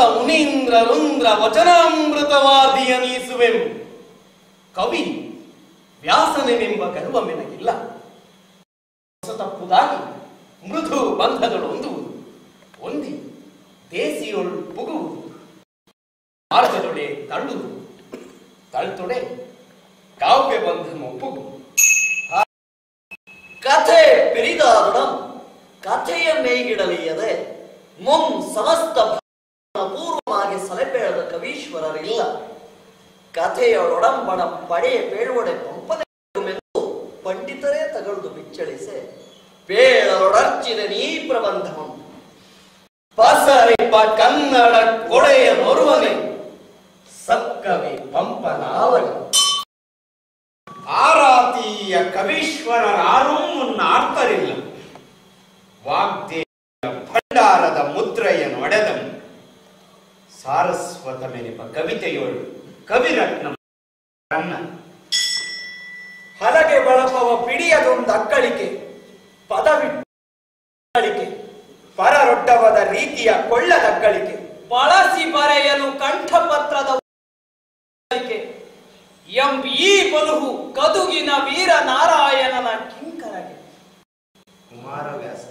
ಮುನೀಂದ್ರ ರುಂದ್ರ ವಚನಾಮೃತವಾದಿಯ ನೀಸುವೆಂ ಕವಿ ವ್ಯಾಸನೆನೆಂಬ ಗರ್ವ ಮೆನಗಿಲ್ಲ ಹೊಸ ತಪ್ಪುದಾಗಿ ಮೃದು ಬಂಧಗಳು ಹೊಂದುವುದು ಹೊಂದಿ ದೇಸಿಯೊಳು ಪುಗುವುದು ಮಾರ್ಗದೊಡೆ ತಳ್ಳುವುದು ತಳ್ತೊಡೆ ಕಾವ್ಯ ಬಂಧನ ಒಪ್ಪುವುದು ಕಥೆ ಪಿರಿದಾರುಡಂ ಕಥೆಯ ಮೇಗಿಡಲಿಯದೆ ಮುಂ ಸಮಸ್ತ ಪೂರ್ವವಾಗಿ ಸಲೆಪೇಳದ ಕವೀಶ್ವರರಿಲ್ಲ ಕಥೆಯೊಡಂಬಡಂ ಪಡೆಯ ಪೇಳುವಡೆ ಪಂಪನೆಂದು ಪಂಡಿತರೇ ತಗಳುದು ಬಿಚ್ಚಳಿಸೆ ಪೇಳರೊಡರ್ಚಿದ ನೀ ಪ್ರಬಂಧಮಂ ಪಸರಿಪ ಕನ್ನಡ ಕೊಡೆಯ ನೊರುವನೆ ಸಕ್ಕವಿ ಪಂಪನಾವಳಿ ಆರಾತೀಯ ಕವೀಶ್ವರರಾರೂ ಮುನ್ನಾರ್ತರಿಲ್ಲ ವಾಗ್ದೇವಿಯ ಭಂಡಾರದ ಮುದ್ರೆಯನ್ನು ಒಡೆದನು ಸಾರಸ್ವತಮೆನಿಪ ಕವಿತೆಯೋಳು ಕವಿರತ್ನ ರನ್ನ ಹಲಗೆ ಬಳಪವ ಪಿಡಿಯದೊಂದು ಅಕ್ಕಳಿಕೆ ಪದವಿಟ್ಟಳಿಕೆ ಪರರೊಡ್ಡವದ ರೀತಿಯ ಕೊಳ್ಳದಕ್ಕಳಿಕೆ ಬಳಸಿ ಬರೆಯಲು ಕಂಠಪತ್ರದ ಅಳಿಕೆ. ಎಂ ಈ ಬಲುಹು ಕದುಗಿನ ವೀರ ನಾರಾಯಣನ ಕಿಂಕರಗೆ ಕುಮಾರವ್ಯಾಸ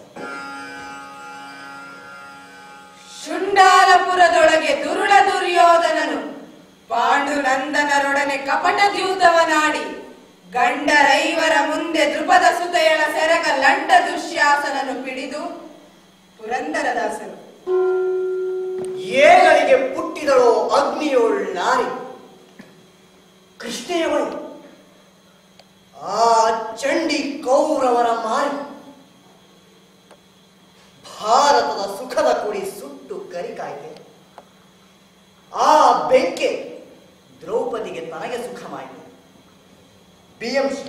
ಶುಂಡಾಲಪುರದೊಳಗೆ ದುರುಳ ದುರ್ಯೋಧನನು ಪಾಂಡುನಂದನರೊಡನೆ ಕಪಟ ದ್ಯೂತವನಾಡಿ ಗಂಡರೈವರ ಮುಂದೆ ದೃಪದ ಸುತೆಯಳ ಸೆರಗ ಲಂಡ ದುಶ್ಯಾಸನನು ಪಿಡಿದು ಪುರಂದರದಾಸರು ಏಗಳಿಗೆ ಪುಟ್ಟಿದಳೋ ಅಗ್ನಿಯೋಳ್ ನಾರಿ ಕೃಷ್ಣೆಯವಳು ಆ ಚಂಡಿ ಕೌರವರ ಮಾರಿ ಭಾರತದ ಸುಖದ ಕುಡಿ ಸುಟ್ಟು ಕರಿಕಾಯ್ತೆ ಆ ಬೆಂಕೆ ದ್ರೌಪದಿಗೆ ತನಗೆ ಸುಖಮಾಯಿತು ಬಿಎಂಸಿ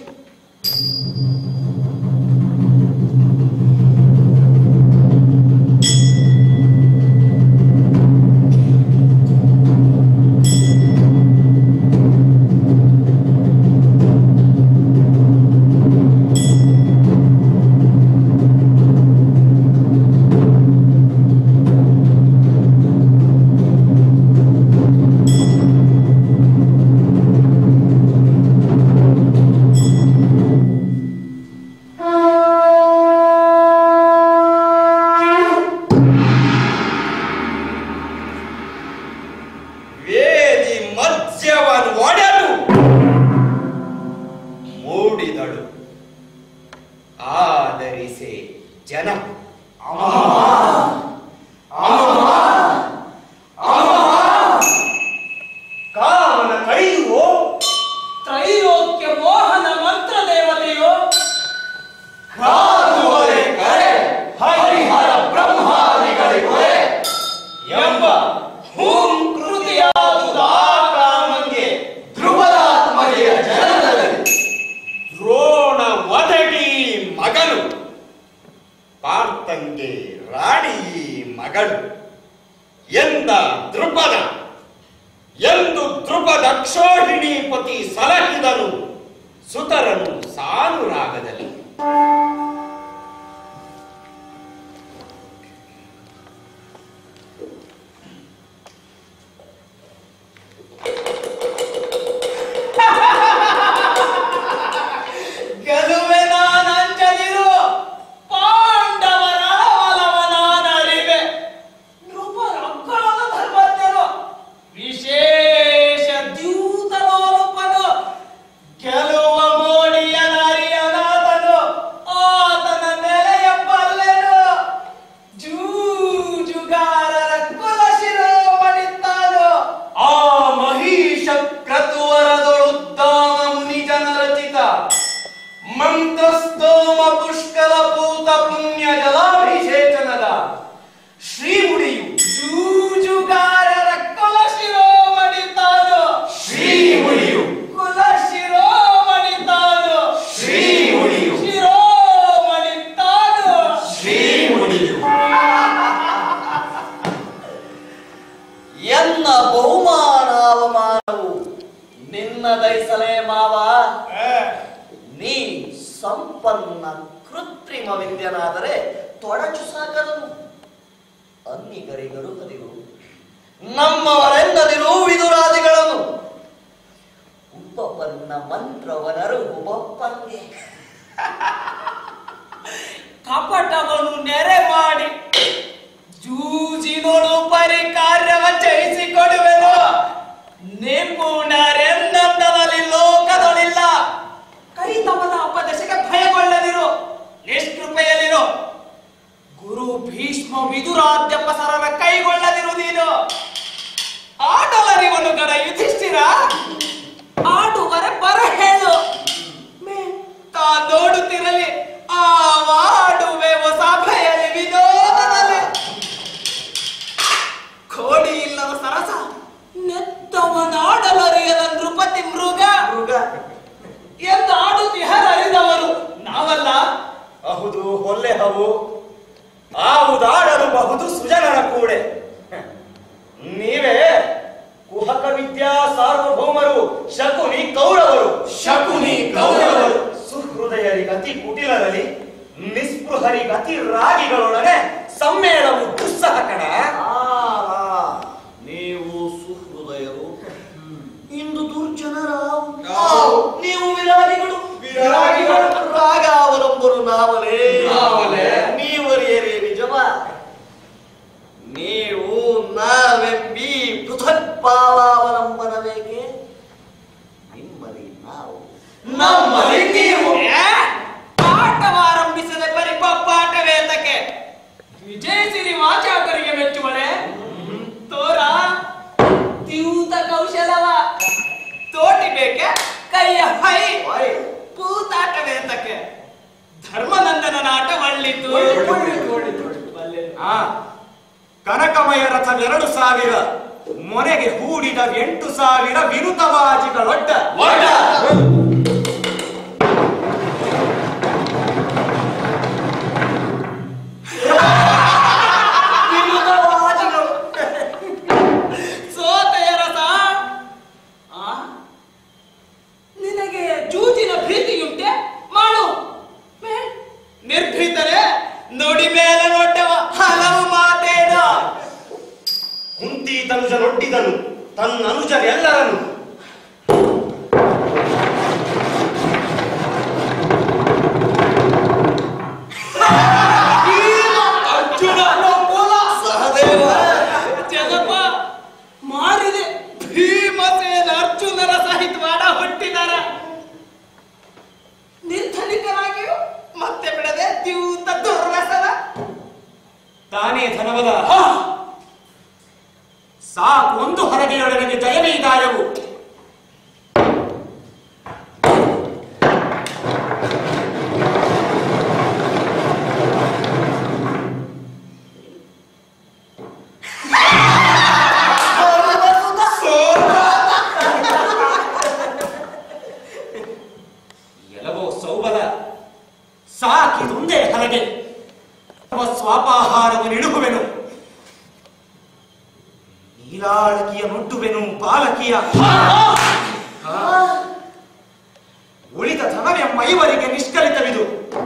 ವೇದಿ ಮಧ್ಯವನ್ನು ಒಡೆದು ಮೂಡಿದಳು ಆದರಿಸೆ ಜನ ಕಾಮನ ಕೈಯುವೋ ತ್ರೈಲೋಕ್ಯ ಮೋಹನ ಮಂತ್ರ ದೇವತೆಯೋ ಕಾದುವರೆ ಕರೆ ಹರಿಹರ ಬ್ರಹ್ಮಾದಿಗಳಿಗೊರೆ ಎಂಬ ಹೂಂ ಕೃತಿಯಾದುದು ಆ ಕಾಮಗೆ ಧ್ರುವದಾತ್ಮಗೆಯ ಜನನದಲ್ಲಿ ದ್ರೋಣ ಒದಗಿ ಮಗನು ಪಾರ್ಥಂಗೆ ರಾಣಿ ಮಗಳು ಎಂದ ದೃಪದ ಎಂದು ದೃಪದ ಕ್ಷೋಹಿಣೀಪತಿ ಸಲಹಿದನು ಸುತರನು ಸಾನುರಾಗದಲ್ಲಿ ಗೆಲುವೆ ನಾನಂಜನಿರು ಪಾಂಡವರ ಒಲವನಾನರಿವೆ ನೃಪರಕ್ಕಳದ ಧರ್ಮಜ್ಞರು ವಿಶೇಷ ದ್ಯೂತಲೋಪನು ಗೆಲುವ ಮೋಡಿಯ ನರಿಯನಾಥನು ಆತನ ನೆಲೆಯ ಬಲ್ಲೆನು ಜೂಜುಗಾರರ ಕುಲ ಶಿರೋಮಣಿತ್ತಾನು ಆ ಮಹಿಷ ಕ್ರತುವರದೊಳುದ್ದಾಮ ಮುನಿ ಜನರಚಿತ ಮಂತ್ರಸ್ತೋಮ ಪುಷ್ಕಲ ಪೂತ ಪುಣ್ಯ ಜಲಾಭಿಷೇಚನದ ಶ್ರೀಮುಡಿಯು ಜೂಜುಗಾರರ ಕುಲ ಶಿರೋಮಣಿತ್ತಾನು ಶ್ರೀಮುಡಿಯು ಕುಲ ಶಿರೋಮಣಿತ್ತಾನು ಶ್ರೀಮುಡಿಯು ಶಿರೋಮಣಿತ್ತಾನು ಶ್ರೀಮುಡಿಯು ಎನ್ನ ಬಹುಮಾನ ಅವಮಾನವು ನಿನ್ನ ದೈಸಲೇ ಮಾವ ನೀ ಸಂಪನ್ನ ಕೃತ್ರಿಮ ವಿದ್ಯನಾದರೆ ತೊಡಚು ಸಾಕದನು ಅನ್ನಿಗರಿಗರು ಹರಿವು ನಮ್ಮವರೆಂದದಿರು ವಿದುರಾದಿಗಳನ್ನು ಉಪಪನ್ನ ಮಂತ್ರವನರು ಉಪಪ್ಪನ್ಗೆ ಕಪಟವನ್ನು ನೆರೆ ಮಾಡಿ ಜೂಜಿನೋಡು ಪರಿಕಾರ್ಯವ ಚಯಿಸಿಕೊಡುವೆನು ನಿಪುಣರೆಂದಂದದಲ್ಲಿ ಲೋಕದೊಳಿಲ್ಲ ಕೈತವನ ಉಪದೇಶಕ್ಕೆ ಭಯಗೊಳ್ಳದಿರು ನಿಷ್ಕೃಪೆಯಲ್ಲಿರು ಗುರು ಭೀಷ್ಮ ವಿದುರಾಧ್ಯಾಪಸರರ ಕೈಗೊಳ್ಳದಿರು ನೀನು ಆಡಲರಿವನು ಗಡ ಯುಧಿಷ್ಠಿರ ಆಡುವರೆ ಬರ ಹೇಳು ತಾ ನೋಡುತ್ತಿರಲಿ ಆ ಮಾಡುವೆವು ಸಭೆಯಲ್ಲಿ ವಿನೋದದಲ್ಲಿ ಕೋಡಿ ಇಲ್ಲದ ಸರಸ ನೆತ್ತವನಾಡಲರಿಯದ ನೃಪತಿ ಮೃಗ ಮೃಗ ಎಂದು ಆಡುತ್ತಿಹರರಿದವರು ನಾವಲ್ಲ ಅಹುದು ಹೊಲ್ಲೆ ಹವು ಆವುದಾಡಲು ಬಹುದು ಸುಜನರ ಕೂಡೆ ನೀವೇ ಕುಹಕ ವಿದ್ಯಾ ಸಾರ್ವಭೌಮರು ಶಕುನಿ ಕೌರವರು ಶಕುನಿ ಕೌರವರು ಸುಹೃದಯರಿಗತಿ ಕುಟಿಲರಲ್ಲಿ ನಿಸ್ಪೃಹರಿಗತಿ ರಾಗಿಗಳೊಡನೆ ಸಮ್ಮೇಳವು ದುಸ್ಸಹ ಕಣ ನೀವು ಸುಹೃದಯರು ಇಂದು ದುರ್ಜನರ ನಾವು. ನೀವು ವಿರಾಗಿಗಳು ವಿರಾಗಿಗಳು. ರಾಗ ಅವಲಂಬರು ನಾವಲೇ ನಾವಲೇ. ನೀವರಿಯರೇ ನಿಜವ ನೀವು ನಾವೆಂಬಿ ಪೃಥಕ್ ಭಾವಾವಲಂಬನವೇಕೆ ನಿಮ್ಮಲ್ಲಿ ನಾವು ನಮ್ಮಲ್ಲಿ ನೀವು ಏ? ಪಾಠವಾರಂಭಿಸದೆ ಬರೀ ಪಾಠವೇ ಅಂತಕ್ಕೆ ವಿಜಯಸಿರಿ ವಾಚಾಕರಿಗೆ ಮೆಚ್ಚುವಳೆ ತೋರ ದ್ಯೂತ ಕೌಶಲವ ತೋಟಿ ಬೇಕೆ ಕೈಯ ಹೈ ಹೊಯ್. ಪೂತಾಟವೇ ಅಂತಕ್ಕೆ ಧರ್ಮನಂದನ ನಾಟ ಒಳ್ಳಿತು ಆ, ಕನಕಮಯ ರಥವೆರಡು ಸಾವಿರ ಮೊನೆಗೆ ಹೂಡಿದ ಎಂಟು ಸಾವಿರ ವಿರುತವಾಜಿಗಳೊಡ್ಡ ಒಡ್ಡ. ವಿರುದ್ಧವಾದಿಗಳು. ಸೋತೆಯ ರಸ ಆ? ನಿನಗೆ ಜೂಜಿನ ಭೀತಿಯುಂಟೆ ಮಾಡು ಮೇ, ನಿರ್ಭೀತರೆ ನುಡಿ ಮೇಲೆ ನೋಡ್ಡವ ಹಲವು ಮಾತೇನ ಕುಂತಿ ತನುಜನೊಡ್ಡಿದನು ತನ್ನ ಅನುಜರೆಲ್ಲರನ್ನು ಅರ್ಜುನ ಮೂಲ ಸಹದೇವ ಜಗಪ್ಪ ಮಾರಿದೆ ಭೀಮಸೇನ ಅರ್ಜುನರ ಸಹಿತ ಮಾಡ ಹುಟ್ಟಿದಾರ ನಿರ್ಧನಿಕನಾಗಿಯೂ ಮತ್ತೆ ಬಿಡದೆ ದ್ಯೂತ ದುರ್ವಸನ ತಾನೇ ಧನವದ ಸಾಕು ಒಂದು ಹೊರಗೆಯೊಳಗೆ ಜಯನೀದಾಯವು ಎಲ್ಲವೋ ಸೌಬಲ ಸಾಕಿದೊಂದೇ ಹಲಗೆ ಸ್ವಾಪಾಹಾರವನ್ನು ಇಡುಗುವೆನು ನೀಲಾಳಕಿಯ ನುಡ್ಡುವೆನು ಬಾಲಕಿಯ ಆ. ಉಳಿದ ಧನವೇ ಮೈವರಿಗೆ ನಿಷ್ಕಲಿತವಿದು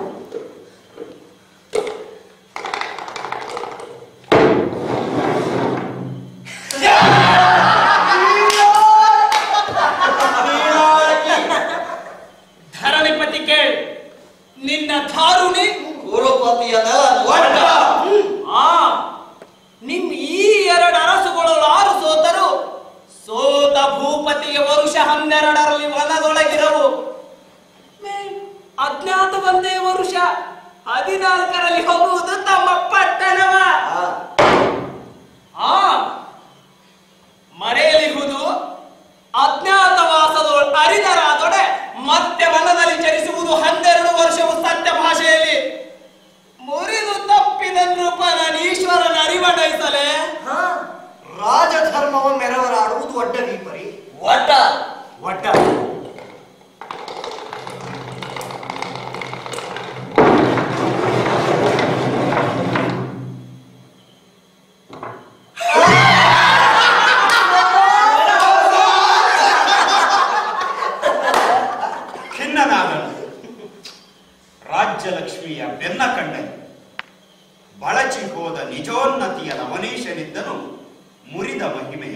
ಧರಣಿಪತಿ ಕೇಳ್ ನಿನ್ನ ಧಾರುಣಿ ಕುರುಪತಿಯ ನೆಲ ಒಡ್ಡ. ಆ ನಿಮ್ ಈ ಎರಡು ಅರಸುಗಳು ಆರು ಸೋತರು ಸೋತ ಭೂಪತಿಗೆ ವರುಷ ಹನ್ನೆರಡರಲ್ಲಿ ವನದೊಳಗಿರವು ಮೇ, ಅಜ್ಞಾತ ಒಂದೇ ವರುಷ ಹದಿನಾಲ್ಕರಲ್ಲಿ ಹೋಗುವುದು ತಮ್ಮ ಪಟ್ಟಣವ ಆ ಮರೆಯಲಿರುವುದು ಅಜ್ಞಾತವಾಸದೊಳ ಅರಿದರಾದೊಡೆ ಮತ್ತೆ ವನದಲ್ಲಿ ಚರಿಸುವುದು ಹನ್ನೆರಡು ವರ್ಷವು ಸತ್ಯ ಭಾಷೆಯಲ್ಲಿ ಮುರಿದು ತಪ್ಪಿದ ನೃಪನ ಈಶ್ವರನ ಅರಿವಡೈಸಲೆ ರಾಜಧರ್ಮವ ಮೆರವರಾಡುವುದು ಒಡ್ಡ ನೀಪರಿ ಒಡ್ಡ ಒಡ್ಡ ಖಿನ್ನನಾದನು ರಾಜ್ಯಲಕ್ಷ್ಮಿಯ ಬೆನ್ನ ಕಂಡನು ಬಳಚಿ ಹೋದ ನಿಜೋನ್ನತಿಯ ನವನೀಶನಿದ್ದನು ಮುರಿದ ಮಹಿಮೆ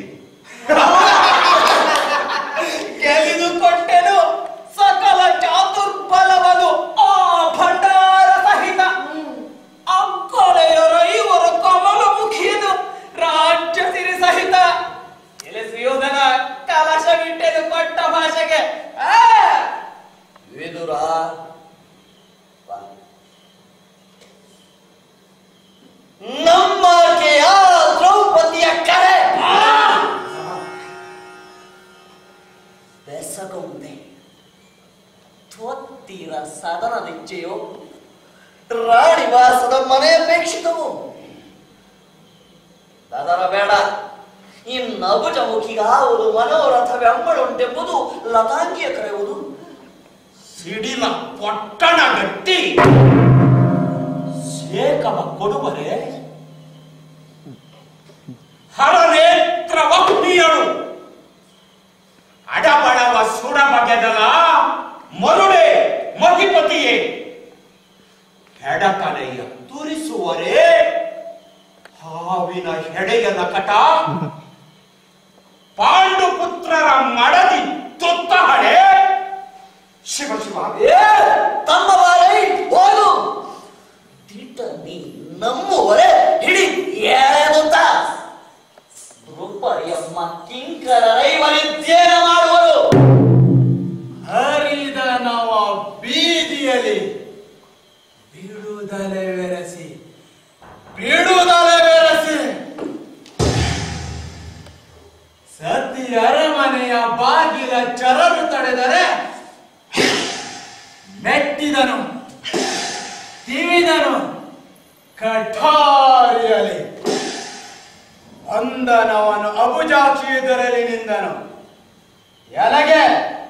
ಗೆಲಿದು ಕೊಟ್ಟೆನು ಸಕಲ ಚಾತುರ್ಬಲವನು ಆ ಭಂಡಾರ ಸಹಿತ ಅಕ್ಕಳೆಯರ ಇವರ ಕಮಲ ಮುಖಿಯದು ರಾಜ್ಯ ಸಿರಿ ಸಹಿತ ಎಲೆಸಿಯುವುದನ ಕಲಶವಿಟ್ಟೆದು ಕೊಟ್ಟ ಭಾಷೆಗೆ ಆ ವಿದುರ ನಮ್ಮಾಕೆಯ ದ್ರೌಪದಿಯ ಕರೆ ಬೆಸಗೊಂಡೆ ತ್ವತ್ತಿರ ಸದನದಿಚ್ಚೆಯೋ ರಾಣಿವಾಸದ ಮನೆ ಅಪೇಕ್ಷಿತವು ಅದರ ಬೇಡ ಈ ನಭುಜ ಮುಖಿಗಾವುದು ಮನೋರಥವೆಂಬಳುಂಟೆಂಬುದು ಲತಾಂಗಿಯ ಕರೆಯುವುದು ಸಿಡಿಲ ಪೊಟ್ಟಣ ಗಟ್ಟಿ ಶೇಕವ ಕೊಡುವರೆ ಹರನೇತ್ರ ವಹ್ನಿಯಳು ಅಡಬಡವ ಸುರ ಬಗೆದಲ ಮರುಳೆ ಮಹಿಪತಿಯೇ ಹೆಡತಲೆಯ ತುರಿಸುವರೇ ಹಾವಿನ ಹೆಡೆಯ ನಕಟ ಪಾಂಡುಪುತ್ರರ ಮಡದಿ ತುತ್ತಹಳೆ ಶಿವ ಶಿವ ಏ ತಮ್ಮ ಬಾರೈ ಹೋಗು ದಿಟ್ಟ ನೀ ನಮ್ಮುವರೆ ಹಿಡಿ ಏಳೆನುತ್ತ ದ್ರೌಪದಿಯಮ್ಮ ಕಿಂಕರರೈವರಿದ್ದೇನ ಮಾಡುವರು ಹರಿದ ನವ ಬೀದಿಯಲ್ಲಿ ಬಿಡುದಲೆ ಬೆರೆಸಿ ಬಿಡುದಲೆ ಬೆರೆಸಿ ಸತಿ ಅರಮನೆಯ ಬಾಗಿಲ ಚರರು ತಡೆದರೆ ಮೆಟ್ಟಿದನು ತಿವಿದನು ಕಠಾರಿಯಲಿ ಬಂದನವನು ಅಬುಜಾಕ್ಷಿ ಎದುರಲ್ಲಿ ನಿಂದನು ಎಲಗೆ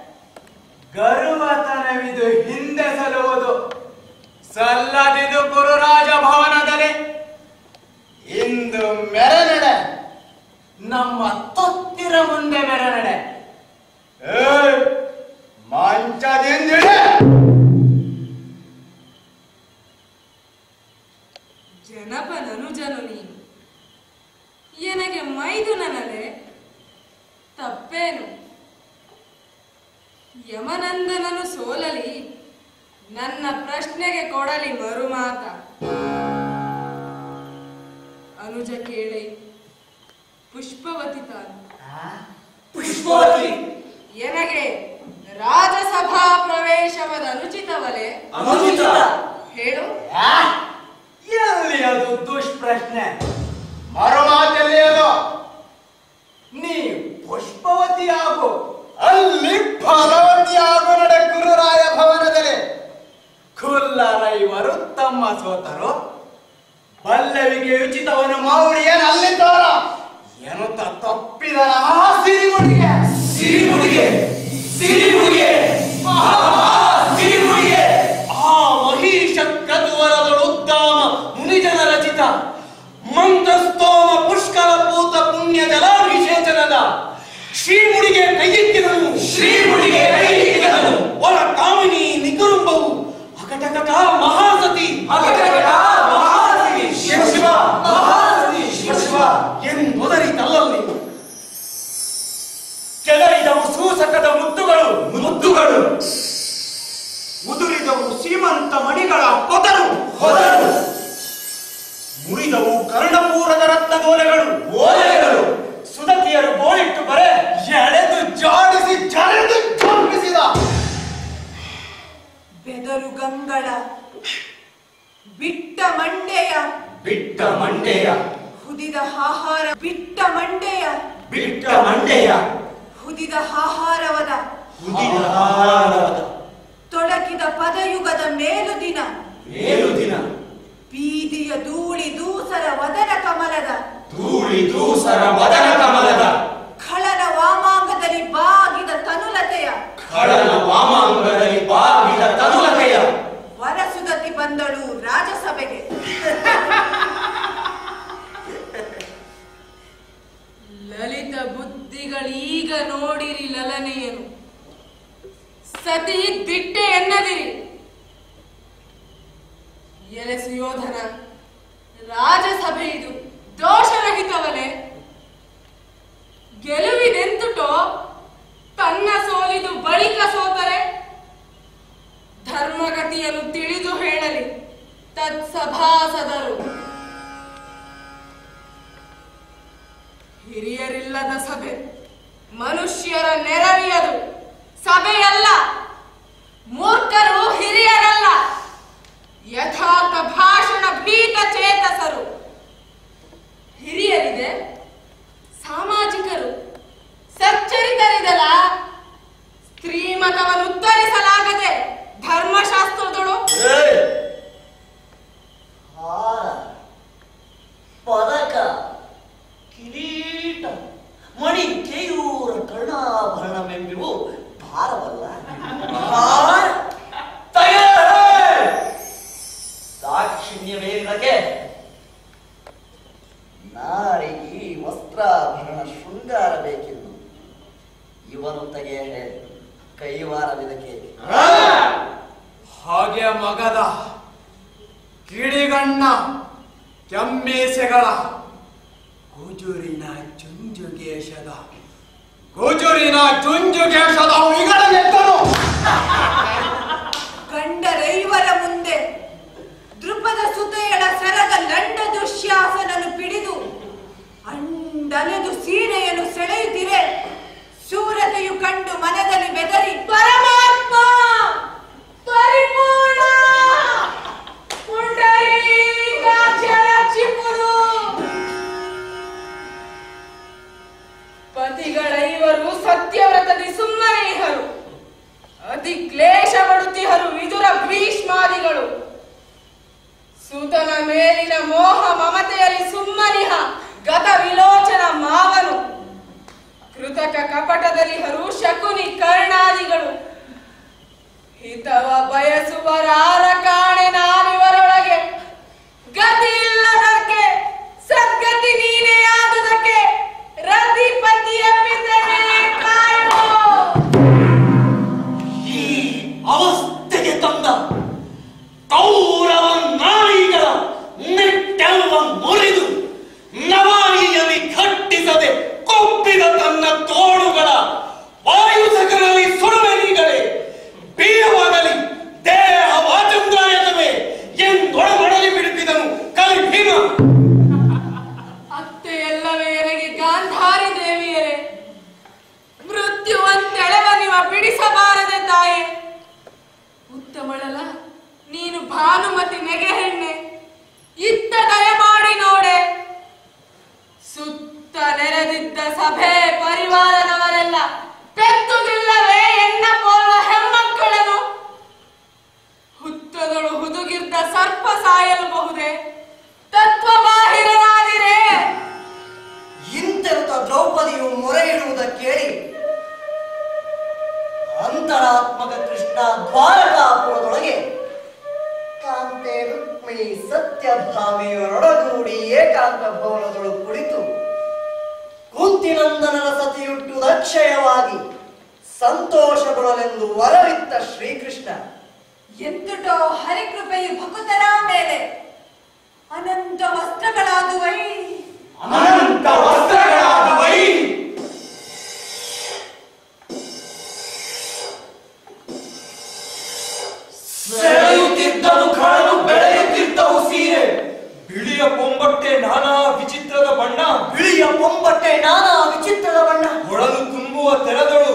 ಗರುವತನವಿದು ಹಿಂದೆ ಸಲುವುದು ಸಲ್ಲದಿದು ಗುರುರಾಜ ಭವನದಲ್ಲಿ ಇಂದು ಮೆರನಡೆ ನಮ್ಮ ತೊತ್ತಿರ ಮುಂದೆ ಮೆರನಡೆ ಏಯ್, ಮಂಚದಿಂದಿಡೆ ಜನಪನನುಜನು ನೀನು ಎನಗೆ ಮೈದುನನಲೆ ತಪ್ಪೇನು ಯಮನಂದನನು ಸೋಲಲಿ ನನ್ನ ಪ್ರಶ್ನೆಗೆ ಕೊಡಲಿ ಮರುಮಾತ ಅನುಜ ಕೇಳಿ ಪುಷ್ಪವತಿ ತಾನು ಪುಷ್ಪವತಿ ಎನಗೆ ರಾಜಸಭಾ ಪ್ರವೇಶವದ ಅನುಚಿತವಲೆ ಅನುಚಿತ ಹೇಳು ಆ? ಎಲ್ಲಿ ಅದು ದುಷ್ಪ್ರಶ್ನೆ ಮರುಮಾತೆಲ್ಲಿ ಅದು ನೀ ಪುಷ್ಪವತಿ ಆಗು ಅಲ್ಲಿ ಫಲವತಿ ಆಗು ನಡೆ ಗುರುರಾಯ ಭವನದಲ್ಲಿ ಖುಲ್ಲರೈವರು ತಮ್ಮ ಸೋತರು ಬಲ್ಲವಿಗೆ ಉಚಿತವನು ಮೌಳಿಯನ್ ಅಲ್ಲಿದ್ದಾರ ಎನ್ನುತ್ತ ತಪ್ಪಿದ ಸಿರಿಮುಡಿಗೆ ಸಿರಿಮುಡಿಗೆ ಸಿರಿಮುಡಿಗೆ ಸಿರಿಮುಡಿಗೆ ಆ ಮಹೀಶ ಗದುವರದಳುದ್ದಾಮ ಮುನಿಜನ ರಚಿತ ಮಂತ್ರಸ್ತೋಮ ಪುಷ್ಕರ ಪೂತ ಪುಣ್ಯ ಜಲಾಭಿಷೇಚನದ ಶ್ರೀಮುಡಿಗೆ ಕೈಯೆತ್ತಿದನು ಶ್ರೀಮುಡಿಗೆ ಕೈಯೆತ್ತಿದನು ಒಳ ಕಾಮಿನಿ ನಿಕರುಂಬವು ಅಕಟಕಟ ಮಹಾಸತಿ ಅಕಟಕಟ ಮಹಾಸತಿ ಶಿವ ಶಿವ ಮಹಾಸತಿ ಶಿವ ಶಿವ ಎಂಬುದರಿತಲ್ಲಲ್ಲಿ ಕೆಳಗಿದವು ಸೂಸಕದ ಮುತ್ತುಗಳು ಮುತ್ತುಗಳು ಉದುರಿದವು ಸೀಮಂತ ಮಣಿಗಳ ಹೊದರು ಹೊದರು ಮುರಿದವು ಕರ್ಣಪೂರದ ರತ್ನಗೋಲೆಗಳು ಓಲೆಗಳು ಸುದತಿಯರು ಗೋಳಿಟ್ಟು ಬರೆ ಎಳೆದು ಜಾಡಿಸಿ ಜರೆದು ಜಂಪಿಸಿದ ಬೆದರು ಗಂಗಳ ಬಿಟ್ಟ ಮಂಡೆಯ ಬಿಟ್ಟ ಮಂಡೆಯ ಹುದಿದ ಆಹಾರ ಬಿಟ್ಟ ಮಂಡೆಯ ಬಿಟ್ಟ ಮಂಡೆಯ ಹುದಿದ ಆಹಾರವದ ಹುದಿದ ಹಾರದ ತೊಡಕಿದ ಪದಯುಗದ ಮೇಲು ದಿನ ಏಳು ದಿನ ಬೀದಿಯ ಧೂಳಿ ದೂಸರ ವದನ ಕಮಲದ ಧೂಳಿ ದೂಸರ ಮದನ ಕಮಲದ ಖಳನ ವಾಮಾಂಗದಲ್ಲಿ ಬಾಗಿದ ತನುಲತೆಯ ಖಳನ ವಾಮಾಂಗದಲ್ಲಿ ಬಾಗಿದ ತನುಲತೆಯ ವರಸುದತಿ ಬಂದಳು ರಾಜಸಭೆಗೆ ಲಲಿತ ಬುದ್ಧಿಗಳೀಗ ನೋಡಿರಿ ಲಲನೆಯನು ಸತಿ ದಿಟ್ಟೆ ಎನ್ನದಿರಿ ಎಲೆ ಸುಯೋಧನ ರಾಜಸಭೆ ಇದು ದೋಷರಹಿತವಲೆ ಗೆಲುವಿದೆಂದುಟೋ ತನ್ನ ಸೋಲಿದು ಬಳಿಕ ಸೋತರೆ ಧರ್ಮಗತಿಯನ್ನು ತಿಳಿದು ಹೇಳಲಿ ತತ್ಸಭಾಸದರು ಹಿರಿಯರಿಲ್ಲದ ಸಭೆ ಮನುಷ್ಯರ ನೆರವಿಯದು ಸಭೆಯಲ್ಲ ಮೂರ್ಖರು ಹಿರಿಯರಲ್ಲ ಯಥಾರ್ಥ ಭಾಷಣ ಭೀತ ಚೇತಸರು ಹಿರಿಯರಿದೆ ಸಾಮಾಜಿಕರು ಸಚ್ಚರಿತರಿದಲ ಸ್ತ್ರೀಮತವನ್ನು ಉತ್ತರಿಸಲಾಗದೆ ಧರ್ಮಶಾಸ್ತ್ರದಳು ಏಯ್! ಹಾರ ಪದಕ ಕಿರೀಟ ಮಣಿ ಕೇಯೂರ ಕರ್ಣಾಭರಣವೆಂಬಿವು ಭಾರವಲ್ಲ ಭಾರ ತಯಾರೇ! ದಾಕ್ಷಿಣ್ಯವೇನಗೆ ನಾರಿಗೆ ವಸ್ತ್ರಾಭರಣ ಶೃಂಗಾರ ಬೇಕಿನ್ನು ಇವನು ತೆಗೆಯ ಹೇಳಿ ಕೈವಾರವಿದಕ್ಕೆ ಹಾಗೆ ಮಗದ ಕಿಡಿಗಣ್ಣ ಕೆಮ್ಮೇಸೆಗಳ ಗುಜುರಿನ ಚುಂಜುಗೇಶದ ಗುಜುರಿನ ಚುಂಜುಗೇಶದ ಇಗಳನ್ನೆತ್ತನು ಗಂಡರೈವರ ಮುಂದೆ ದೃಪದ ಸುತೆಯಳ ಸರದ ಲಂಡ ದುಶ್ಯಾಸನನು ಪಿಡಿದು ಅಂಡನೆದು ಸೀರೆಯನ್ನು ಸೆಳೆಯುತ್ತಿರೆ ಶೂರತೆಯು ಕಂಡು ಮನದಲ್ಲಿ ಬೆದರಿ ಪರಮಾತ್ಮ ಪರಿಪೂರ್ಣ ಪುಂಡರೀಕಾಕ್ಷರ ಚಿಪ್ಪುರು ಪತಿಗಳೈವರು ಸತ್ಯವ್ರತದಿ ಸುಮ್ಮನೇಹರು ಅತಿ ಕ್ಲೇಶ ಪಡುತ್ತಿಹರು ವಿದುರ ಭೀಷ್ಮಾದಿಗಳು ಸೂತನ ಮೇಲಿನ ಮೋಹ ಮಮತೆಯಲ್ಲಿ ಸುಮ್ಮನಿಹ ಗತ ವಿಲೋಚನ ಮಾವನು ಕೃತಕ ಕಪಟದಲ್ಲಿ ಹರು ಶಕುನಿ ಕರ್ಣಾದಿಗಳು ಹಿತವ ಬಯಸುವರಾರ ಕಾಣೆ ನಾನಿವರೊಳಗೆ ಗತಿ ಇಲ್ಲದಕ್ಕೆ ಸದ್ಗತಿ ನೀನೇ ಆದುದಕ್ಕೆ ರತಿಪತಿಯ ಪಿತನೇ ಕಾಯೋ ಈ ಅವಸ್ಥೆಗೆ ತಂದ ಕೌರವ ನಾಯಿಗಳ ನೆಟ್ಟೆಲ್ಲ ಮುರಿದು ನವಾಯಿಯಲ್ಲಿ ಕಟ್ಟಿಸದೆ ಕೊಪ್ಪಿದ ತನ್ನ ತೋಳುಗಳ ವಾಯುಸಕರಲ್ಲಿ ಸುಡುವರಿಗಳೇ ಬೀಳವಾಗಲಿ ದೇಹ ವಾಚಂದ್ರಾಯತವೇ ಎಂದೊಳಗೊಡಲಿ ಬಿಡುತ್ತಿದನು ಕಲಿ ಭೀಮ ಅತ್ತೆ ಎಲ್ಲವೇ ನನಗೆ ಗಾಂಧಾರಿ ದೇವಿಯರೇ ಮೃತ್ಯುವಂತೆಳೆವ ನಿವ ಬಿಡಿಸಬಾರದೆ ತಾಯಿ ಉತ್ತಮಳಲ ನೀನು ಭಾನುಮತಿ ನೆಗೆಹೆಣ್ಣೆ ಇತ್ತ ದಯಮಾಡಿ ನೋಡೆ ಸುತ್ತ ನೆರೆದಿದ್ದ ಸಭೆ ಪರಿವಾರದವರೆಲ್ಲ ಪೆತ್ತುದಿಲ್ಲವೇ ಎನ್ನ ಪೋಲ್ವ ಹೆಮ್ಮಕ್ಕಳನು ಹುತ್ತದಳು ಹುದುಗಿದ್ದ ಸರ್ಪ ಸಾಯಲಬಹುದೇ ತತ್ವಬಾಹಿರನಾದಿರೇ ಇಂತೆಂತ ದ್ರೌಪದಿಯು ಮೊರೆ ಇಡುವುದ ಕೇಳಿ ಅಂತರಾತ್ಮಕ ಕೃಷ್ಣ ದ್ವಾರಕಾಪುರದೊಳಗೆ ಕಾಂತೆ ರುಕ್ಮಿಣಿ ಸತ್ಯಭಾಮಿಯರೊಡಗೂಡಿ ಏಕಾಂತ ಭವನದೊಳು ಕುಳಿತು ಕುಂತಿನಂದನರ ಸತಿಯುಟ್ಟುವುದು ಅಕ್ಷಯವಾಗಿ ಸಂತೋಷಗೊಳ್ಳಲೆಂದು ವರವಿತ್ತ ಶ್ರೀಕೃಷ್ಣ ಎಂದುಟೋ ಹರಿಕೃಪೆಯು ಭಕುತರ ಮೇಲೆ ಅನಂತ ವಸ್ತ್ರಗಳಾದುವೈ ಅನಂತ ವಸ್ತ್ರಗಳಾದವೈ ಸೆಳೆಯುತ್ತಿದ್ದ ಮುಖಗಳು ಬೆಳೆಯುತ್ತಿದ್ದವು ಸೀರೆ ಬಿಳಿಯ ಪೊಂಬಟ್ಟೆ ನಾನಾ ವಿಚಿತ್ರದ ಬಣ್ಣ ಬಿಳಿಯ ಪೊಂಬಟ್ಟೆ ನಾನಾ ವಿಚಿತ್ರದ ಬಣ್ಣ ಒಳಲು ತುಂಬುವ ತೆರೆದಳು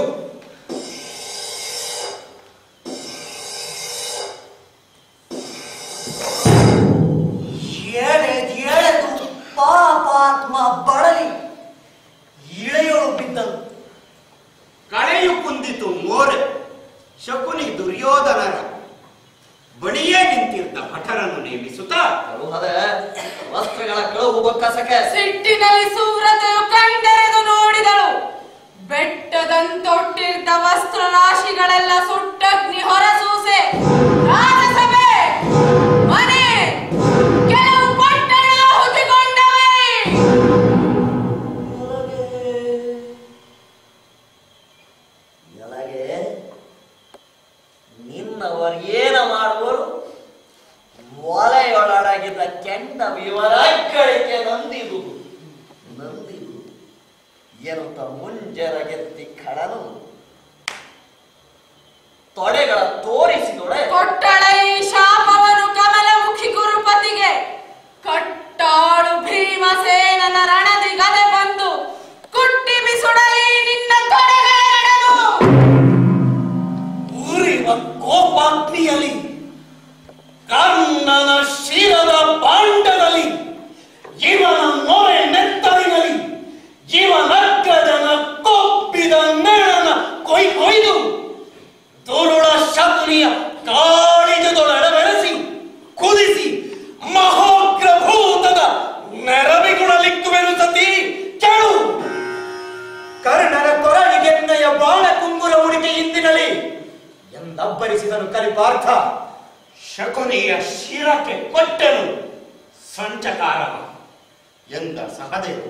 ಎಳೆ ಎಳೆದು ಪಾಪಾತ್ಮ ಬಳಲಿ ಇಳೆಯೊಳು ಬಿದ್ದನು ಕಳೆಯು ಕುಂದಿತು ಮೋರೆ ಶಕುನಿ ದುರ್ಯೋಧನರ ಬಳಿಯೇ ನಿಂತಿದ್ದ ಭಟರನ್ನು ನೇಮಿಸುತ್ತಾ ಕಳುಹದ ವಸ್ತ್ರಗಳ ಕಳುಹುವ ಕಸಕೆ ಸಿಟ್ಟಿನಲ್ಲಿ ಸೂರತೆಯು ಕಂಡೆರೆದು ನೋಡಿದಳು ಬೆಟ್ಟದಂತೊಟ್ಟಿದ್ದ ವಸ್ತ್ರ ರಾಶಿಗಳೆಲ್ಲ ಸುಟ್ಟಗ್ನಿ ಹೊರಸೂಸೆ ರಾಜಸಭೆ ಮನೆ ಕೆಲವು ಪಟ್ಟಣ ಹುತಿಕೊಂಡವೆ ಎಲಗೆ ನಿನ್ನವರು ಏನ ಮಾಡುವರು ಒಲೆಯೊಳಗಿದ್ದ ಕೆಂಡ ವಿವರಗಳಿಗೆ ನಂದಿದು ನಂದಿದು ಏನಂತ ಬೆರಗೆತ್ತಿ ಕಳನು ತೊಡೆಗಳ ತೋರಿಸಿದೊಡೆ ಕೊಟ್ಟಳ ಈ ಶಾಪವನ್ನು ಕಮಲಮುಖಿ ಗುರುಪತಿಗೆ ಕಟ್ಟಾಳು ಭೀಮಸೇನನ ರಣದಿ ಗದೆ ಬಂದು ಕುಟ್ಟಿ ಬಿಸುಡಲಿ ನಿನ್ನ ತೊಡೆಗಳೆರಡನು ಉರಿವ ಕೋಪಾಗ್ನಿಯಲ್ಲಿ ಕರ್ಣನ ಶಿರದ ಪಾಂಡದಲ್ಲಿ ಇವನ ನೊರೆ ನೆತ್ತರಿನಲ್ಲಿ ಇವನಗ್ರಜನ ಕೊಪ್ಪಿದ ನೆರಳನ ಕೊಯ್ ಕೊಯ್ದು ದುರುಳ ಶಕುನಿಯ ಕಾಳಿಜದೊಳಡ ಬೆಳೆಸಿ ಕುದಿಸಿ ಮಹೋಗ್ರಭೂತದ ನೆರವಿಗುಣಲಿಕ್ಕುವೆನು ಸತಿ ಕೇಳು ಕರ್ಣನ ಕೊರಳಿಗೆನ್ನಯ ಬಾಣ ಕುಂಗುರ ಉಡಿಕೆ ಹಿಂದಿನಲಿ ಎಂದಬ್ಬರಿಸಿದನು ಕಲಿಪಾರ್ಥ ಶಕುನಿಯ ಶಿರಕ್ಕೆ ಕೊಟ್ಟನು ಸಂಚಕಾರವ ಎಂದ ಸಹದೇವ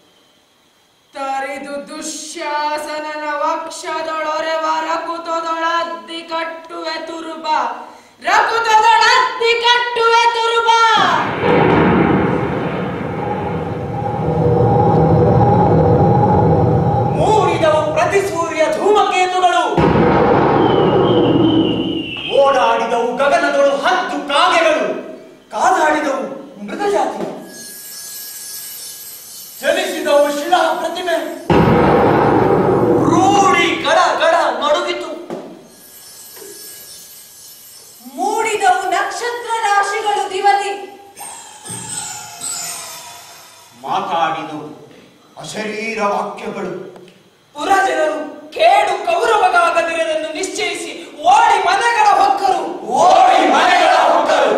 ತರಿದು ದುಶ್ಯಾಸನನ ವಕ್ಷದೊಳೊರೆವ ರಕುತದೊಳದ್ದಿ ಕಟ್ಟುವೆ ತುರುಬ ರಕುತದೊಳದ್ದಿ ಕಟ್ಟುವೆ ತುರುಬ ಮೂಡಿದವು ಪ್ರತಿ ಸೂರ್ಯ ಧೂಮಕೇತುಗಳು ಓಡಾಡಿದವು ಗಗನದೊಳು ಹತ್ತು ಕಾಗೆಗಳು ಕಾದಾಡಿದವು ಮೃಗಜಾತಿ ಚಲಿಸಿದವು ಶಿಲಾ ಪ್ರತಿಮೆ ರೂಢಿ ಗಡ ಗಡ ನಡುಗಿತು ಮೂಡಿದವು ನಕ್ಷತ್ರ ರಾಶಿಗಳು ದಿವಲಿ ಮಾತಾಡಿದು ಅಶರೀರ ವಾಕ್ಯಗಳು ಪುರಜನರು ಕೇಡು ಕೌರವಗಾಗದಿರದೆಂದು ನಿಶ್ಚಯಿಸಿ ಓಡಿ ಮನೆಗಳ ಹೊಕ್ಕರು ಓಡಿ ಮನೆಗಳ ಹೊಕ್ಕರು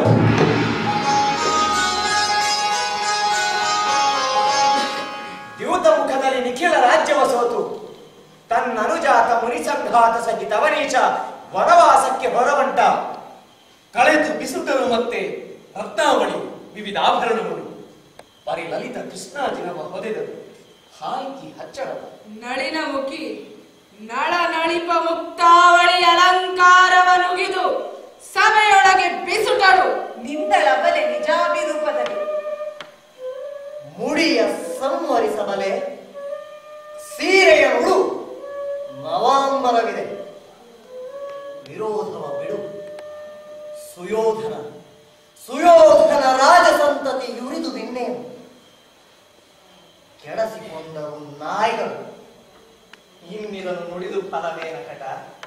ದ್ಯೂತ ಮುಖದಲ್ಲಿ ನಿಖಿಲ ರಾಜ್ಯವ ಸೋತು ತನ್ನ ಅನುಜಾತ ಮುನಿಸಂಘಾತ ಸಹಿತ ಅವನೀಚ ವನವಾಸಕ್ಕೆ ಹೊರವಂಟ ಕಳೆದು ಬಿಸುಟರು ಮತ್ತೆ ರತ್ನಾವಳಿ ವಿವಿಧ ಆಭರಣಗಳು ಪರಿಲಲಿತ ಕೃಷ್ಣಾಜಿನವ ಹೊದೆದರು ಹಾಯ್ಕಿ ಹಚ್ಚಳದ ನಳಿನ ಮುಖಿ ನಳ ನಳಿಪ ಮುಕ್ತಾವಳಿ ಅಲಂಕಾರವ ನುಗಿದು ಸಭೆಯೊಳಗೆ ಬಿಸುಟಳು ನಿಂದಳಬಲೆ ನಿಜಾಭಿರೂಪದಲ್ಲಿ ಮುಡಿಯ ಸಂವರಿಸಬಲೆ ಸೀರೆಯ ಉಳು ನವಾಂಬರವಿದೆ ವಿರೋಧವ ಬಿಡು ಸುಯೋಧನ ಸುಯೋಧನ ರಾಜಸಂತತಿ ಯುರಿದು ನಿನ್ನೆ ಕೆಡಸಿಕೊಂಡವು ನಾಯಿಗಳು ಇನ್ನಿದನ್ನು ನುಡಿದು ಫಲವೇನ ಕಟ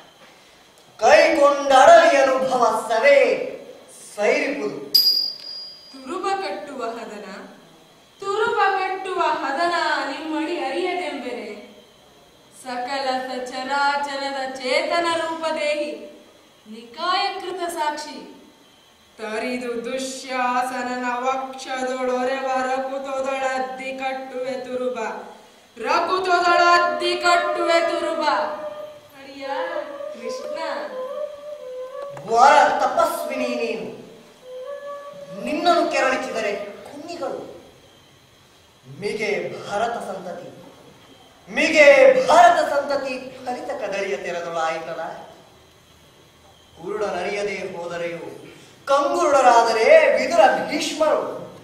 ಕೈಕೊಂಡರಳಿ ಅನುಭವ ಸವೇ ಸೈರಿಪುದು ತುರುಬ ಕಟ್ಟುವ ಹದನ ತುರುಬ ಕಟ್ಟುವ ಹದನ ನಿಮ್ಮಡಿ ಅರಿಯದೆಂಬೆನೆ ಸಕಲ ಸಚರಾಚರದ ಚೇತನ ರೂಪದೇಹಿ ನಿಕಾಯಕೃತ ಸಾಕ್ಷಿ ತರಿದು ದುಶ್ಯಾಸನನ ವಕ್ಷದೊಳೊರೆವ ರಕುತೊದಳದ್ದಿ ಕಟ್ಟುವೆ ತುರುಬ ರಕುತೊದಳದ್ದಿ ಕಟ್ಟುವೆ ತುರುಬ ಅಡಿಯ ಕೃಷ್ಣ ವರ ತಪಸ್ವಿನಿ ನೀನು ನಿನ್ನನ್ನು ಕೆರಳಿಸಿದರೆ ಕುನ್ನಿಗಳು ಮಿಗೆ ಭಾರತ ಸಂತತಿ ಮಿಗೆ ಭಾರತ ಸಂತತಿ ಫಲಿತ ಕದರಿಯ ತೆರೆದೊಳಾಯಿತಲ್ಲ ಕುರುಡನರಿಯದೆ ಹೋದರೆಯು ಕಂಗುರುಡರಾದರೆ ವಿದುರ ಭೀಷ್ಮರು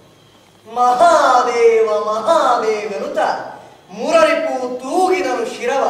ಮಹಾದೇವ ಮಹಾದೇವನುತ ಮುರರಿಪು ತೂಗಿದನು ಶಿರವ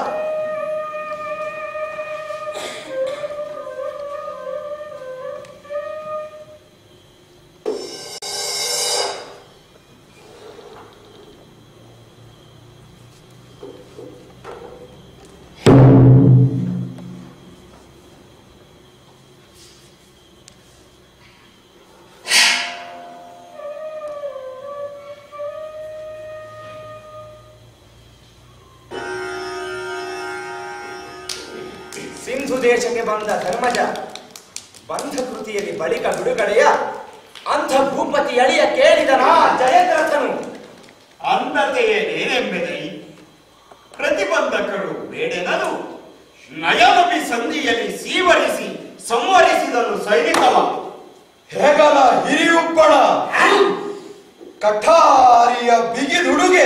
ಸಿಂಧು ದೇಶಕ್ಕೆ ಬಂದ ಧರ್ಮಜ ಬಂಧ ಕೃತಿಯಲ್ಲಿ ಬಳಿಕ ಬಿಡುಗಡೆಯ ಅಂಧ ಭೂಪತಿ ಅಳಿಯ ಕೇಳಿದನ ಜಯದ್ರಥನು ಅಂಧತೆಯೇನೆಂಬೆದೈ ಪ್ರತಿಬಂಧಕರು ಬೇಡೆನಲು ನಯಮಪಿ ಸಂಧಿಯಲ್ಲಿ ಸೀವರಿಸಿ ಸಂವರಿಸಿದನು ಸೈನಿಕವ ಹೆಗಲ ಹಿರಿಯುಪ್ಪಣ ಕಠಾರಿಯ ಬಿಗಿದುಡುಗೆ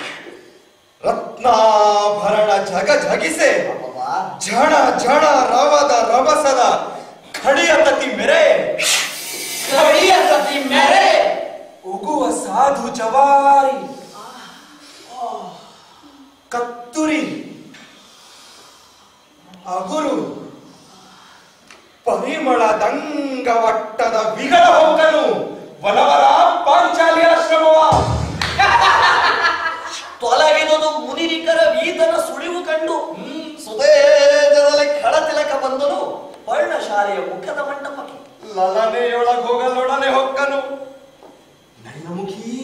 ರತ್ನಾಭರಣ ಜಗ ಜಗಿಸೆ ಝಣ ಝಣ ರವದ ರಭಸದ ಖಡಿಯ ತತಿ ಮೆರೆ ಕಡಿಯ ಸತಿ ಮೆರೆ ಉಗುವ ಸಾಧು ಜವಾರಿ ಕತ್ತುರಿ ಅಗುರು ಪರಿಮಳದಂಗವಟ್ಟದ ವಿಗಳ ಹೊಕ್ಕನು ವನವರ ಪಾಂಚಾಲಿಯಾಶ್ರಮವ ತೊಲಗಿದುದು ಮುನಿರಿಕರ ವೀತನ ಸುಳಿವು ಕಂಡು ಸುದೇಜದಲ್ಲಿ ಖಳತಿಲಕ ಬಂದನು ಪರ್ಣಶಾಲೆಯ ಮುಖದ ಮಂಟಪಕ್ಕೆ ಲಲನೆಯೊಳಗೊಗಲೊಡನೆ ಹೊಕ್ಕನು ನಳಿನಮುಖಿ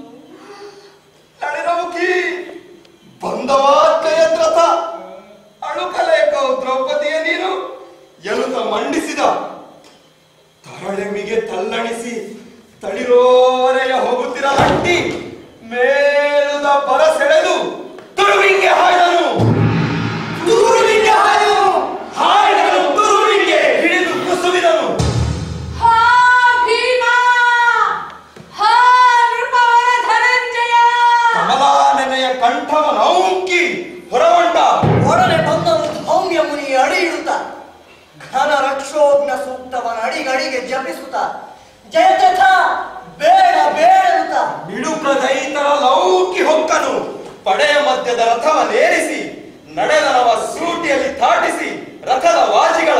ನಳಿನಮುಖಿ ಬಂದವ ಜಯದ್ರಥ ಅಳುಕಲೇಕೋ ದ್ರೌಪದಿಯ ನೀನು ಎನ್ನುತ್ತ ಮಂಡಿಸಿದ ತರಳೆಮಿಗೆ ತಲ್ಲಣಿಸಿ ತಳಿರೋರೆಯ ಹೋಗುತ್ತಿರಲಟ್ಟಿ ಮೇಲುದ ಬರಸೆಳೆದು ತುರುವಿಂಗೆ ಹಾಯ್ದನು ತುರುವಿಂಗೆ ಹಾಯ್ದನು ಹಾಯ್ದನು ತುರುವಿಂಗೆ ಹಿಡಿದು ಕುಸುವಿದನು ಹಾ ಭೀಮ ಹಾ ನೃಪವರ ಧನಂಜಯ ಕಮಲಾನೆನೆಯ ಕಂಠವ ನೌಂಕಿ ಹೊರವಂಡ ಒಡನೆ ಬಂದನು ಸೌಮ್ಯ ಮುನಿ ಅಡಿ ಇಡುತ್ತ ಘನ ರಕ್ಷೋಗ್ನ ಸೂಕ್ತವನ ಅಡಿಗಡಿಗೆ ಜಪಿಸುತ್ತ ಜಯದ್ರಥ ಬೇಡ ಬೇಡುತ್ತ ಮಿಡುಕದೈತರ ಲೌಕಿ ಹೊಕ್ಕನು ಪಡೆಯ ಮಧ್ಯದ ರಥವನ್ನೇರಿಸಿ ನಡೆದನವ ಸೂಟಿಯಲ್ಲಿ ತಾಟಿಸಿ ರಥದ ವಾಜಿಗಳ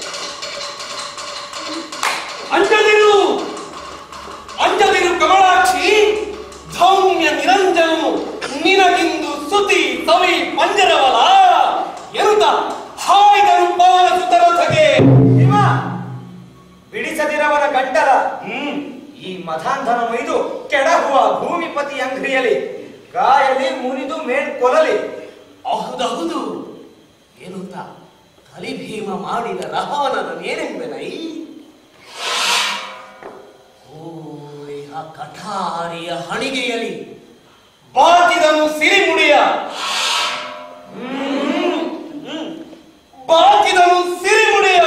ಅಂಜದಿರು ಅಂಜದಿರು ಕಮಲಾಕ್ಷಿ ಧೌಮ್ಯ ನಿರಂಜನು ನಿನಗಿಂದು ಸುತಿ ಸವಿ ಪಂಜರವಲ ಎರುತ ಹಾಯ್ದರು ಪವನ ಸುತರಥಗೆ ಭೀಮ ಬಿಡಿಸದಿರವನ ಗಂಟಲ ಹ್ಮ್ ಈ ಮಧಾಂಧನ ಮೊಯ್ದು ಕೆಡಹುವ ಭೂಮಿಪತಿ ಅಂಗ್ರಿಯಲಿ ಕಾಯಲಿ ಮುರಿದು ಮೇಲ್ಕೊಲಲಿ ಹೌದೌದು ಏನುಂತ ಕಲಿಭೀಮ ಮಾಡಿದ ರಹವನನೇನೆಂಬೆನೈ ಓರಿಹ ಕಠಾರಿಯ ಹಣಿಗೆಯಲಿ ಬಾಕಿದನು ಸಿರಿಮುಡಿಯ ಬಾಕಿದನು ಸಿರಿಮುಡಿಯ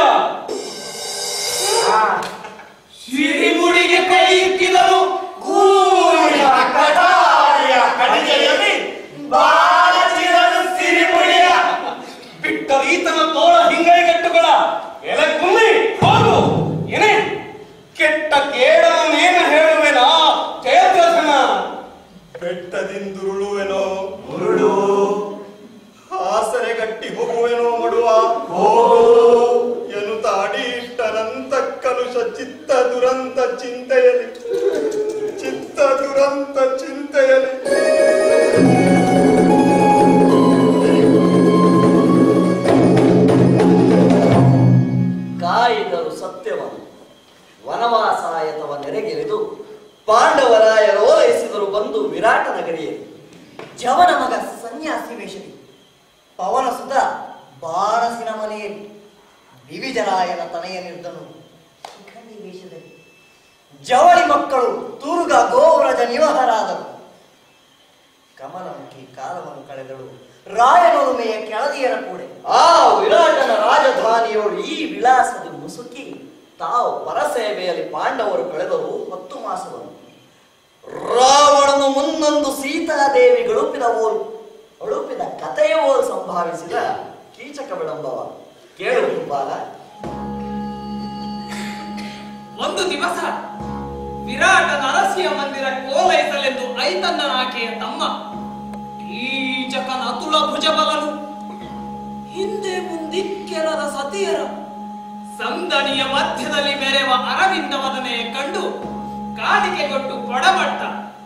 ಸಿರಿಮುಡಿಗೆ ಕೈ ಇಕ್ಕಿದನು ಊರಿನ ಕಟಾರಿಯ ಕಣಿಗೆಯಲ್ಲಿ ಬಾಚಿದನು ಸಿರಿಮುಡಿಯ ಬಿಟ್ಟ ಈತನ ತೋಳ ಹಿಂಗೈಗಟ್ಟುಗಳ ಎಲೆ ಕುಮ್ಮಿ ಹೋಗು ಏನೇ ಕೆಟ್ಟ ಕೇಡನೇನು ಹೇಳುವೆನಾ ಜಯದ್ರಥನ ಬೆಟ್ಟದಿಂದುರುಳುವೆನೋ ಉರುಳು ಹಾಸರೆ ಗಟ್ಟಿ ಹೋಗುವೆನೋ ಮಡುವ ಎನ್ನುತ್ತ ಅಡಿ ಇಟ್ಟನಂತ ಕಲುಷ ಚಿತ್ತ ದುರಂತ ಚಿಂತೆಯಲಿ ಚಿತ್ತ ದುರಂತ ಚಿಂತೆಯಲಿ ಕಾಯಿದರು ಸತ್ಯವನ್ನು ವನವಾಸಾಯತವ ನೆರೆಗೆರೆದು ಪಾಂಡವರಾಯ ಓಲೈಸಿದರು ಬಂದು ವಿರಾಟ ನಗರಿಯಲ್ಲಿ ಜವನ ಮಗ ಸನ್ಯಾಸಿ ವೇಷದಿ ಪವನ ಸುತ ಬಾಣಸಿನ ಮನೆಯಲ್ಲಿ ವಿವಿಜರಾಯನ ತನೆಯನಿದ್ದನು ಶಿಖಂಡಿ ವೇಷದಲ್ಲಿ ಜವಳಿ ಮಕ್ಕಳು ತೂರುಗ ಗೋವ್ರಜ ನಿವಹರಾದರು ಕಮಲಮುಖಿ ಕಾಲವನ್ನು ಕಳೆದಳು ರಾಯನೊಲುಮೆಯ ಕೆಳದಿಯರ ಕೂಡೆ ಆ ವಿರಾಟನ ರಾಜಧಾನಿಯೋಳು ಈ ವಿಳಾಸದ ಮುಸುಕಿ ತಾವು ಪರಸೇವೆಯಲ್ಲಿ ಪಾಂಡವರು ಕಳೆದರು ಹತ್ತು ಮಾಸವನ್ನು ರಾವಣನು ಮುನ್ನೊಂದು ಸೀತಾದೇವಿ ಗಳುಪಿದ ಓರು ಅಳುಪಿದ ಕಥೆಯ ಓರು ಸಂಭಾವಿಸಿದ ಕೀಚಕ ವಿಳಂಬವ ಕೇಳು ಬಾಲ ಒಂದು ದಿವಸ ವಿರಾಟ ನರಸಿಂಹ ಮಂದಿರ ಕೋಲೈಸಲೆಂದು ಐತನ್ನನಾಕೆಯ ತಮ್ಮ ಕೀಚಕನ ಅತುಳ ಭುಜಬಲನು ಹಿಂದೆ ಮುಂದಿಕ್ಕೆಲದ ಸತಿಯರ ಸಂದಣಿಯ ಮಧ್ಯದಲ್ಲಿ ಮೆರೆವ ಅರವಿಂದವದನೆ ಕಂಡು ಕಾಣಿಕೆ ಕೊಟ್ಟು ಕೊಡಬಟ್ಟ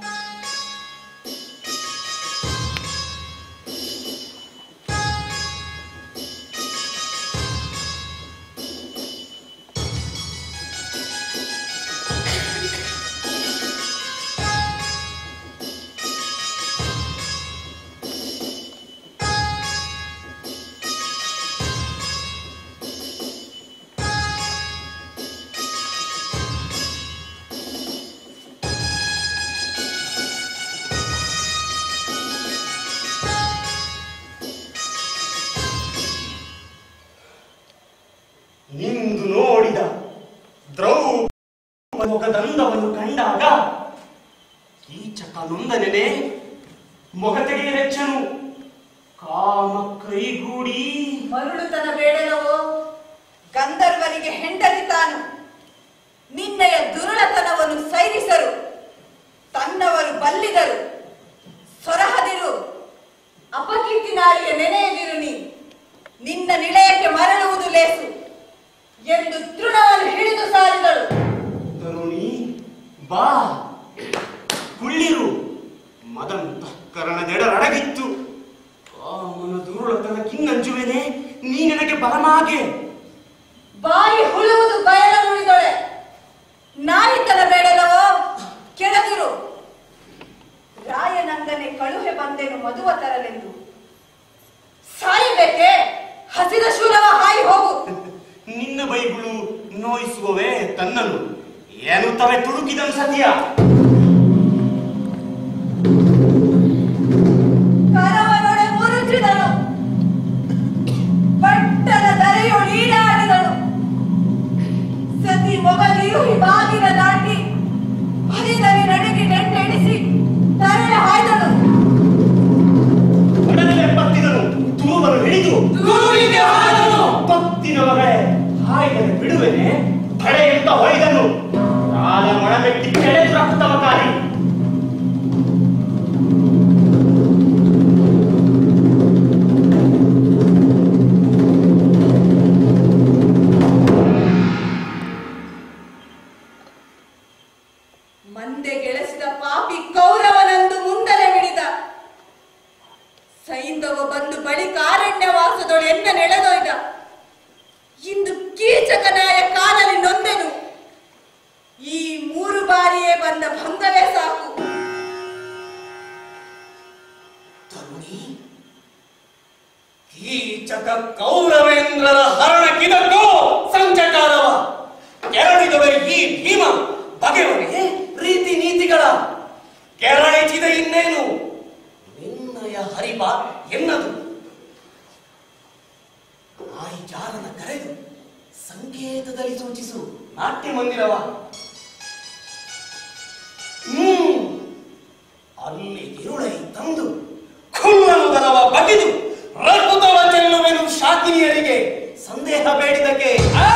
ಇಂದು ನೋಡಿದ ದ್ರೌಪದಿ ಮುಖದಂದವನ್ನು ಕಂಡಾಗ ಕೀಚಕ ನೊಂದನೆನೆ ಮೊಗತೆಗೆ ಹೆಚ್ಚನು ಕಾಮ ಕೈಗೂಡಿ ಮರುಳುತನ ಬೇಡಲವೋ ಗಂಧರ್ವನಿಗೆ ಹೆಂಡತಿ ತಾನು ನಿನ್ನೆಯ ದುರುಳತನವನ್ನು ಸೈರಿಸರು ತನ್ನವರು ಬಲ್ಲಿದರು ಸೊರಹದಿರು ಅಪಕೀರ್ತಿ ನಾಳಿಯ ನೆನೆಯದಿರು ನೀ ನಿನ್ನ ನಿಲಯಕ್ಕೆ ಮರಳುವುದು ಲೇಸು ಎಂದು ತೃಣವನ್ನು ಹಿಡಿದು ಸಾರಿದಳು ತರುಣಿ ಬಾ ಕುಳ್ಳಿರು ಮದಂತಃಕರಣದೆಡರಡಗಿತ್ತು ಕಾಮನ ದುರುಳತನ ಕಿನ್ನಂಜುವೆನೆ ನೀ ನನಗೆ ಬಲಮಾಗೆ ಬಾಯಿ ಹುಳುವುದು ಬಯಲನುಳಿದೊಳೆ ನಾಯಿತನ ಬೇಡಲವೋ ಕೆಳದಿರು ರಾಯನಂದನೆ ಕಳುಹೆ ಬಂದೆನು ಮದುವ ತರಲೆಂದು ಸಾಯಬೇಕೆ ಹಸಿದ ಶೂಲವ ಹಾಯಿ ಹೋಗು ನಿನ್ನ ಬೈಗುಳು ನೋಯಿಸುವವೇ ತನ್ನನು ಏನುತ್ತವೆ ತುಡುಕಿದನು ಸತ್ಯ ಕರವನೊಡೆ ಮುರುಚಿದನು ಪಟ್ಟದ ದರೆಯೊಳು ಈಡಾಡಿದನು ಸತಿ ಮೊಗಲಿಯು ಬಾಗಿಲ ದಾಟಿ ಹರಿದಲ್ಲಿ ನಡುಗಿ ನೆಟ್ಟೆಣಿಸಿ ತರಲೆ ಹಾಯ್ದನು ಒಡನೆ ಪತ್ತಿದನು ತೂಬಲು ಹಿಡಿದು ಗುರುವಿಗೆ ಹಾಡನು ಪತ್ತಿನವರೇ ಹಾಯ್ದರೆ ಬಿಡುವೆನೆ ತಡೆಯುತ್ತ ಹೊಯ್ದನು ಕಾಲ ಮೊಳಮೆಟ್ಟಿ ಕೆಳೆದು ರಕ್ತವ ಕಾರಿ ಮಂದೆ ಗೆಳೆಸಿದ ಪಾಪಿ ಕೌರವನಂದು ಮುಂದಲೆ ಹಿಡಿದ ಸೈಂಧವ ಬಂದು ಬಳಿಕ ಅರಣ್ಯವಾಸದೊಳು ಎನ್ನ ನೆಳೆದೊಯ್ದ ಇಂದು ಕೀಚಕನಾಯ ಕಾಲಲ್ಲಿ ನೊಂದೆನು ಈ ಮೂರು ಬಾರಿಯೇ ಬಂದ ಭಂಗವೇ ಸಾಕು ತರುಣಿ ಕೀಚಕ ಕೌರವೇಂದ್ರರ ಹರಣಕ್ಕಿದಕ್ಕೂ ಸಂಚಕಾರವ ಕೆರಳಿದವೆ ಈ ಭೀಮ ಬಗೆವರಿಗೆ ರೀತಿ ನೀತಿಗಳ ಕೆರಳಿಸಿದ ಇನ್ನೇನು ನಿನ್ನಯ ಹರಿಬ ಎನ್ನದು ನಾಯಿ ಜಾರನ ಕರೆದು ಸಂಕೇತದಲ್ಲಿ ಸೂಚಿಸು ನಾಟ್ಯ ಮಂದಿರವ ಹ್ಮ್ ಅಲ್ಲಿ ಇರುಳೈ ತಂದು ಖುಲ್ಲನುದನವ ಬಗೆದು ರಕ್ಕುತವ ಚೆಲ್ಲುವೆನು ಶಾಕಿನಿಯರಿಗೆ ಸಂದೇಹ ಬೇಡಿದಕ್ಕೆ ಆ!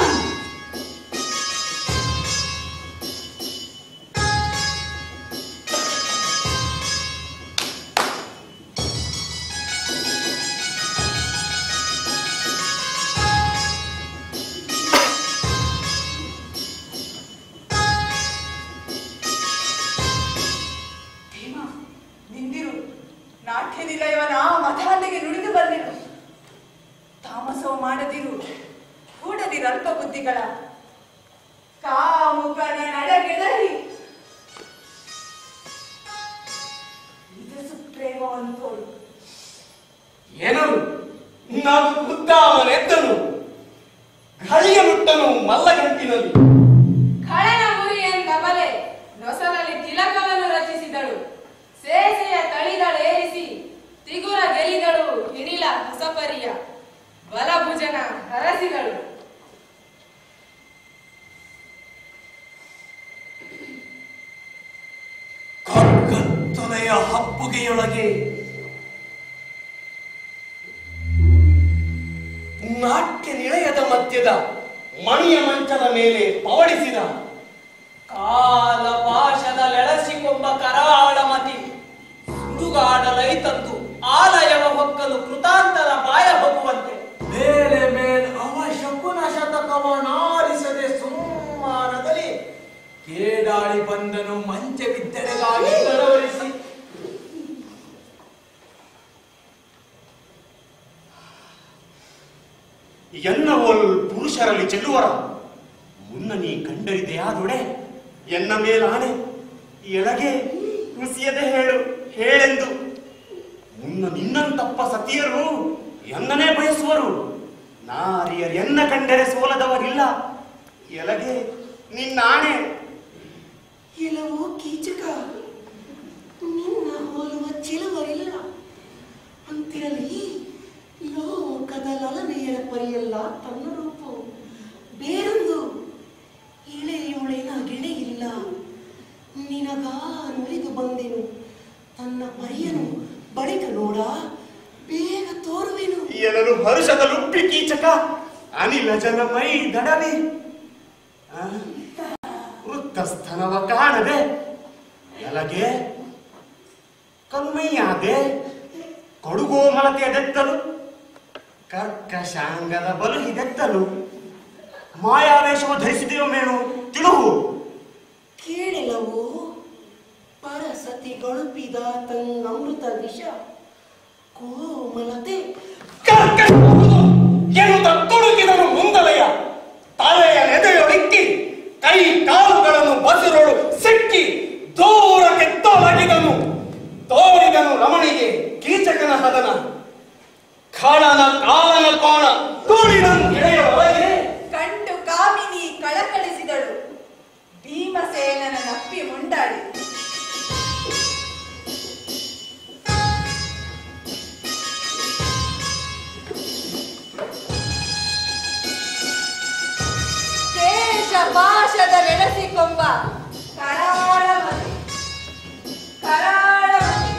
ಭೀಮ ನಿಂದಿರು ನಾಟ್ಯ ನಿಲಯವನ ಮತಾಂಧೆಗೆ ನುಡಿದು ಬಂದಿರು ತಾಮಸವು ಮಾಡದಿರು ಕೂಡದಿರು ಅಲ್ಪ ಬುದ್ಧಿಗಳ ಕಾಮುಕನ ನಡೆಗೆದರಿ ಇದು ಪ್ರೇಮವನ್ನು ತೋರು ಏನನು ನಾವು ಖುದ್ದಾಮನೆದ್ದನು ಘಳಿಯ ಮುಟ್ಟನು ಮಲ್ಲಗಂಟಿನಲ್ಲಿ ಖಳನ ಮುರಿ ಎಂದಬಲೆ ನೊಸಲಲ್ಲಿ ತಿಲಕವನ್ನು ರಚಿಸಿದಳು ಸೇಸೆಯ ತಳಿದಳೇರಿಸಿ ತಿಗುರ ಗೆಲಿದಳು ಹಿಡಿಲ ಹೊಸಪರಿಯ ಬಲಭುಜನ ಹರಸಿದಳು ಕಗ್ಗತ್ತಲೆಯ ಹಪ್ಪುಗೆಯೊಳಗೆ ನಾಟ್ಯ ನಿಲಯದ ಮಧ್ಯದ ಮಣಿಯ ಮಂಚದ ಮೇಲೆ ಪವಡಿಸಿದ ಕಾಲ ಪಾಶದ ಲೆಳಸಿಕೊಂಬ ಕರಾಳಮತಿ ಸುಡುಗಾಡಲೈ ತಂದು ಆಲಯವ ಹೊಕ್ಕಲು ಕೃತಾಂತರ ಬಾಯ ಹೋಗುವಂತೆ ಮೇಲೆ ಮೇಲೆ ಅವ ಶಕುನ ಶತಕವನಾಲಿಸದೆ ಸುಮ್ಮಾನದಲ್ಲಿ ಕೇಡಾಳಿ ಬಂದನು ಮಂಚ ಬಿದ್ದೆಡೆಗಾಗಿ ತರವರಿಸಿ ಎನ್ನವೋಲ್ ಪುರುಷರಲ್ಲಿ ಚೆಲ್ಲುವರ ಮುನ್ನ ನೀ ಕಂಡರಿದೆಯಾದೊಡೆ ಎನ್ನ ಮೇಲಾಣೆ ಎಳಗೆ ಹುಸಿಯದೆ ಹೇಳು ಹೇಳೆಂದು ಮುನ್ನ ನಿನ್ನಂತಪ್ಪ ಸತಿಯರು ಎನ್ನನೇ ಬಯಸುವರು ನಾರಿಯರ್ ಎನ್ನ ಕಂಡರೆ ಸೋಲದವರಿಲ್ಲ ಎಲಗೆ ನಿನ್ನಾಣೆ ಎಲ್ಲವೋ ಕೀಚಕ ನಿನ್ನ ಹೋಲುವ ಚಿಲುವರಿಲ್ಲ ಅಂತಿರಲಿ ಲೋಕದ ಲಲನೆಯರ ಪರಿಯಲ್ಲ ತನ್ನ ರೂಪವು ಬೇರೊಂದು ಇಳೆಯುಳೆನ ಗೆಳೆ ಇಲ್ಲ ನಿನಗ ನುರಿದು ಬಂದೆನು ತನ್ನ ಪರಿಯನು ಬಳಿಕ ನೋಡ ಬೇಗ ತೋರುವೆನು ಎನಲು ಹರುಷದ ಲುಪ್ಪಿ ಕೀಚಕ ಅನಿಲ ಜನ ಮೈ ದಡವಿ ಆ, ವೃತ್ತಸ್ಥನವ ಕಾಣದೆ ಎಲಗೆ ಕಲ್ಮೈಯಾದೆ ಕಡುಗೋಮಲತೆಯ ದೆತ್ತಲು ಕರ್ಕಶಾಂಗದ ಬಲು ಹಿದೆತ್ತಲು ಮಾಯಾವೇಶವು ಧರಿಸಿದೆಯೊಮ್ಮೇನು ತಿಳುವು ಕೇಳಿಲವು ಪರಸತಿ ಗಳುಪಿದ ತಂಗಮೃತ ವಿಷ ಕೋಮಲತೆ ಎನ್ನುತ್ತ ತುಡುಕಿದನು ಮುಂದಲೆಯ ತಲೆಯ ನೆದೆಯೊಳಿಕ್ಕಿ ಕೈ ಕಾಲುಗಳನ್ನು ಬಸಿರೋಳು ಸಿಕ್ಕಿ ದೂರಕ್ಕೆ ತೊಲಗಿದನು ತೋರಿದನು ರಮಣಿಗೆ ಕೀಚಕನ ಹದನ ಖಳನ ಕಾಲನ ಕೋಣ ತೋರಿದನು ಗೆಳೆಯ ಒಳಗೆ ಕಂಡು ಕಾಮಿನಿ ಕಳಕಳಿಸಿದಳು ಭೀಮಸೇನನ ನಪ್ಪಿ ಮುಂಡಾಡಿ ಕೇಶ ಪಾಶದ ನೆನೆಸಿಕೊಂಬ ಕರಾಳಮತಿ ಕರಾಳಮತಿ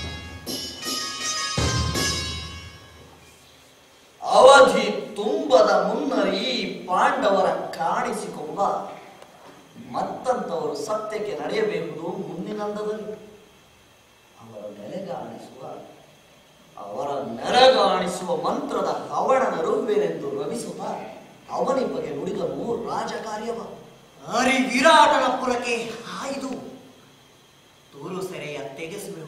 ಅವಧಿ ತುಂಬದ ಮುನ್ನ ಈ ಪಾಂಡವರ ಕಾಣಿಸಿಕೊಂಬ ಮತ್ತಂತವರು ಸತ್ಯಕ್ಕೆ ನಡೆಯಬೇಕು ಮುಂದಿನಂದದಲ್ಲಿ ಅವರ ನೆಲೆಗಾಣಿಸುವ ಅವರ ನೆರೆಗಾಣಿಸುವ ಮಂತ್ರದ ಹವಣ ನರುವೆನೆಂದು ರವಿಸುತ್ತ ಅವನಿ ಬಗ್ಗೆ ನುಡಿದನು ರಾಜಕಾರ್ಯವ ಹರಿ ವಿರಾಟನ ಪುರಕ್ಕೆ ಹಾಯ್ದು ತೂರು ಸೆರೆಯ ತೆಗೆಸುವೆವು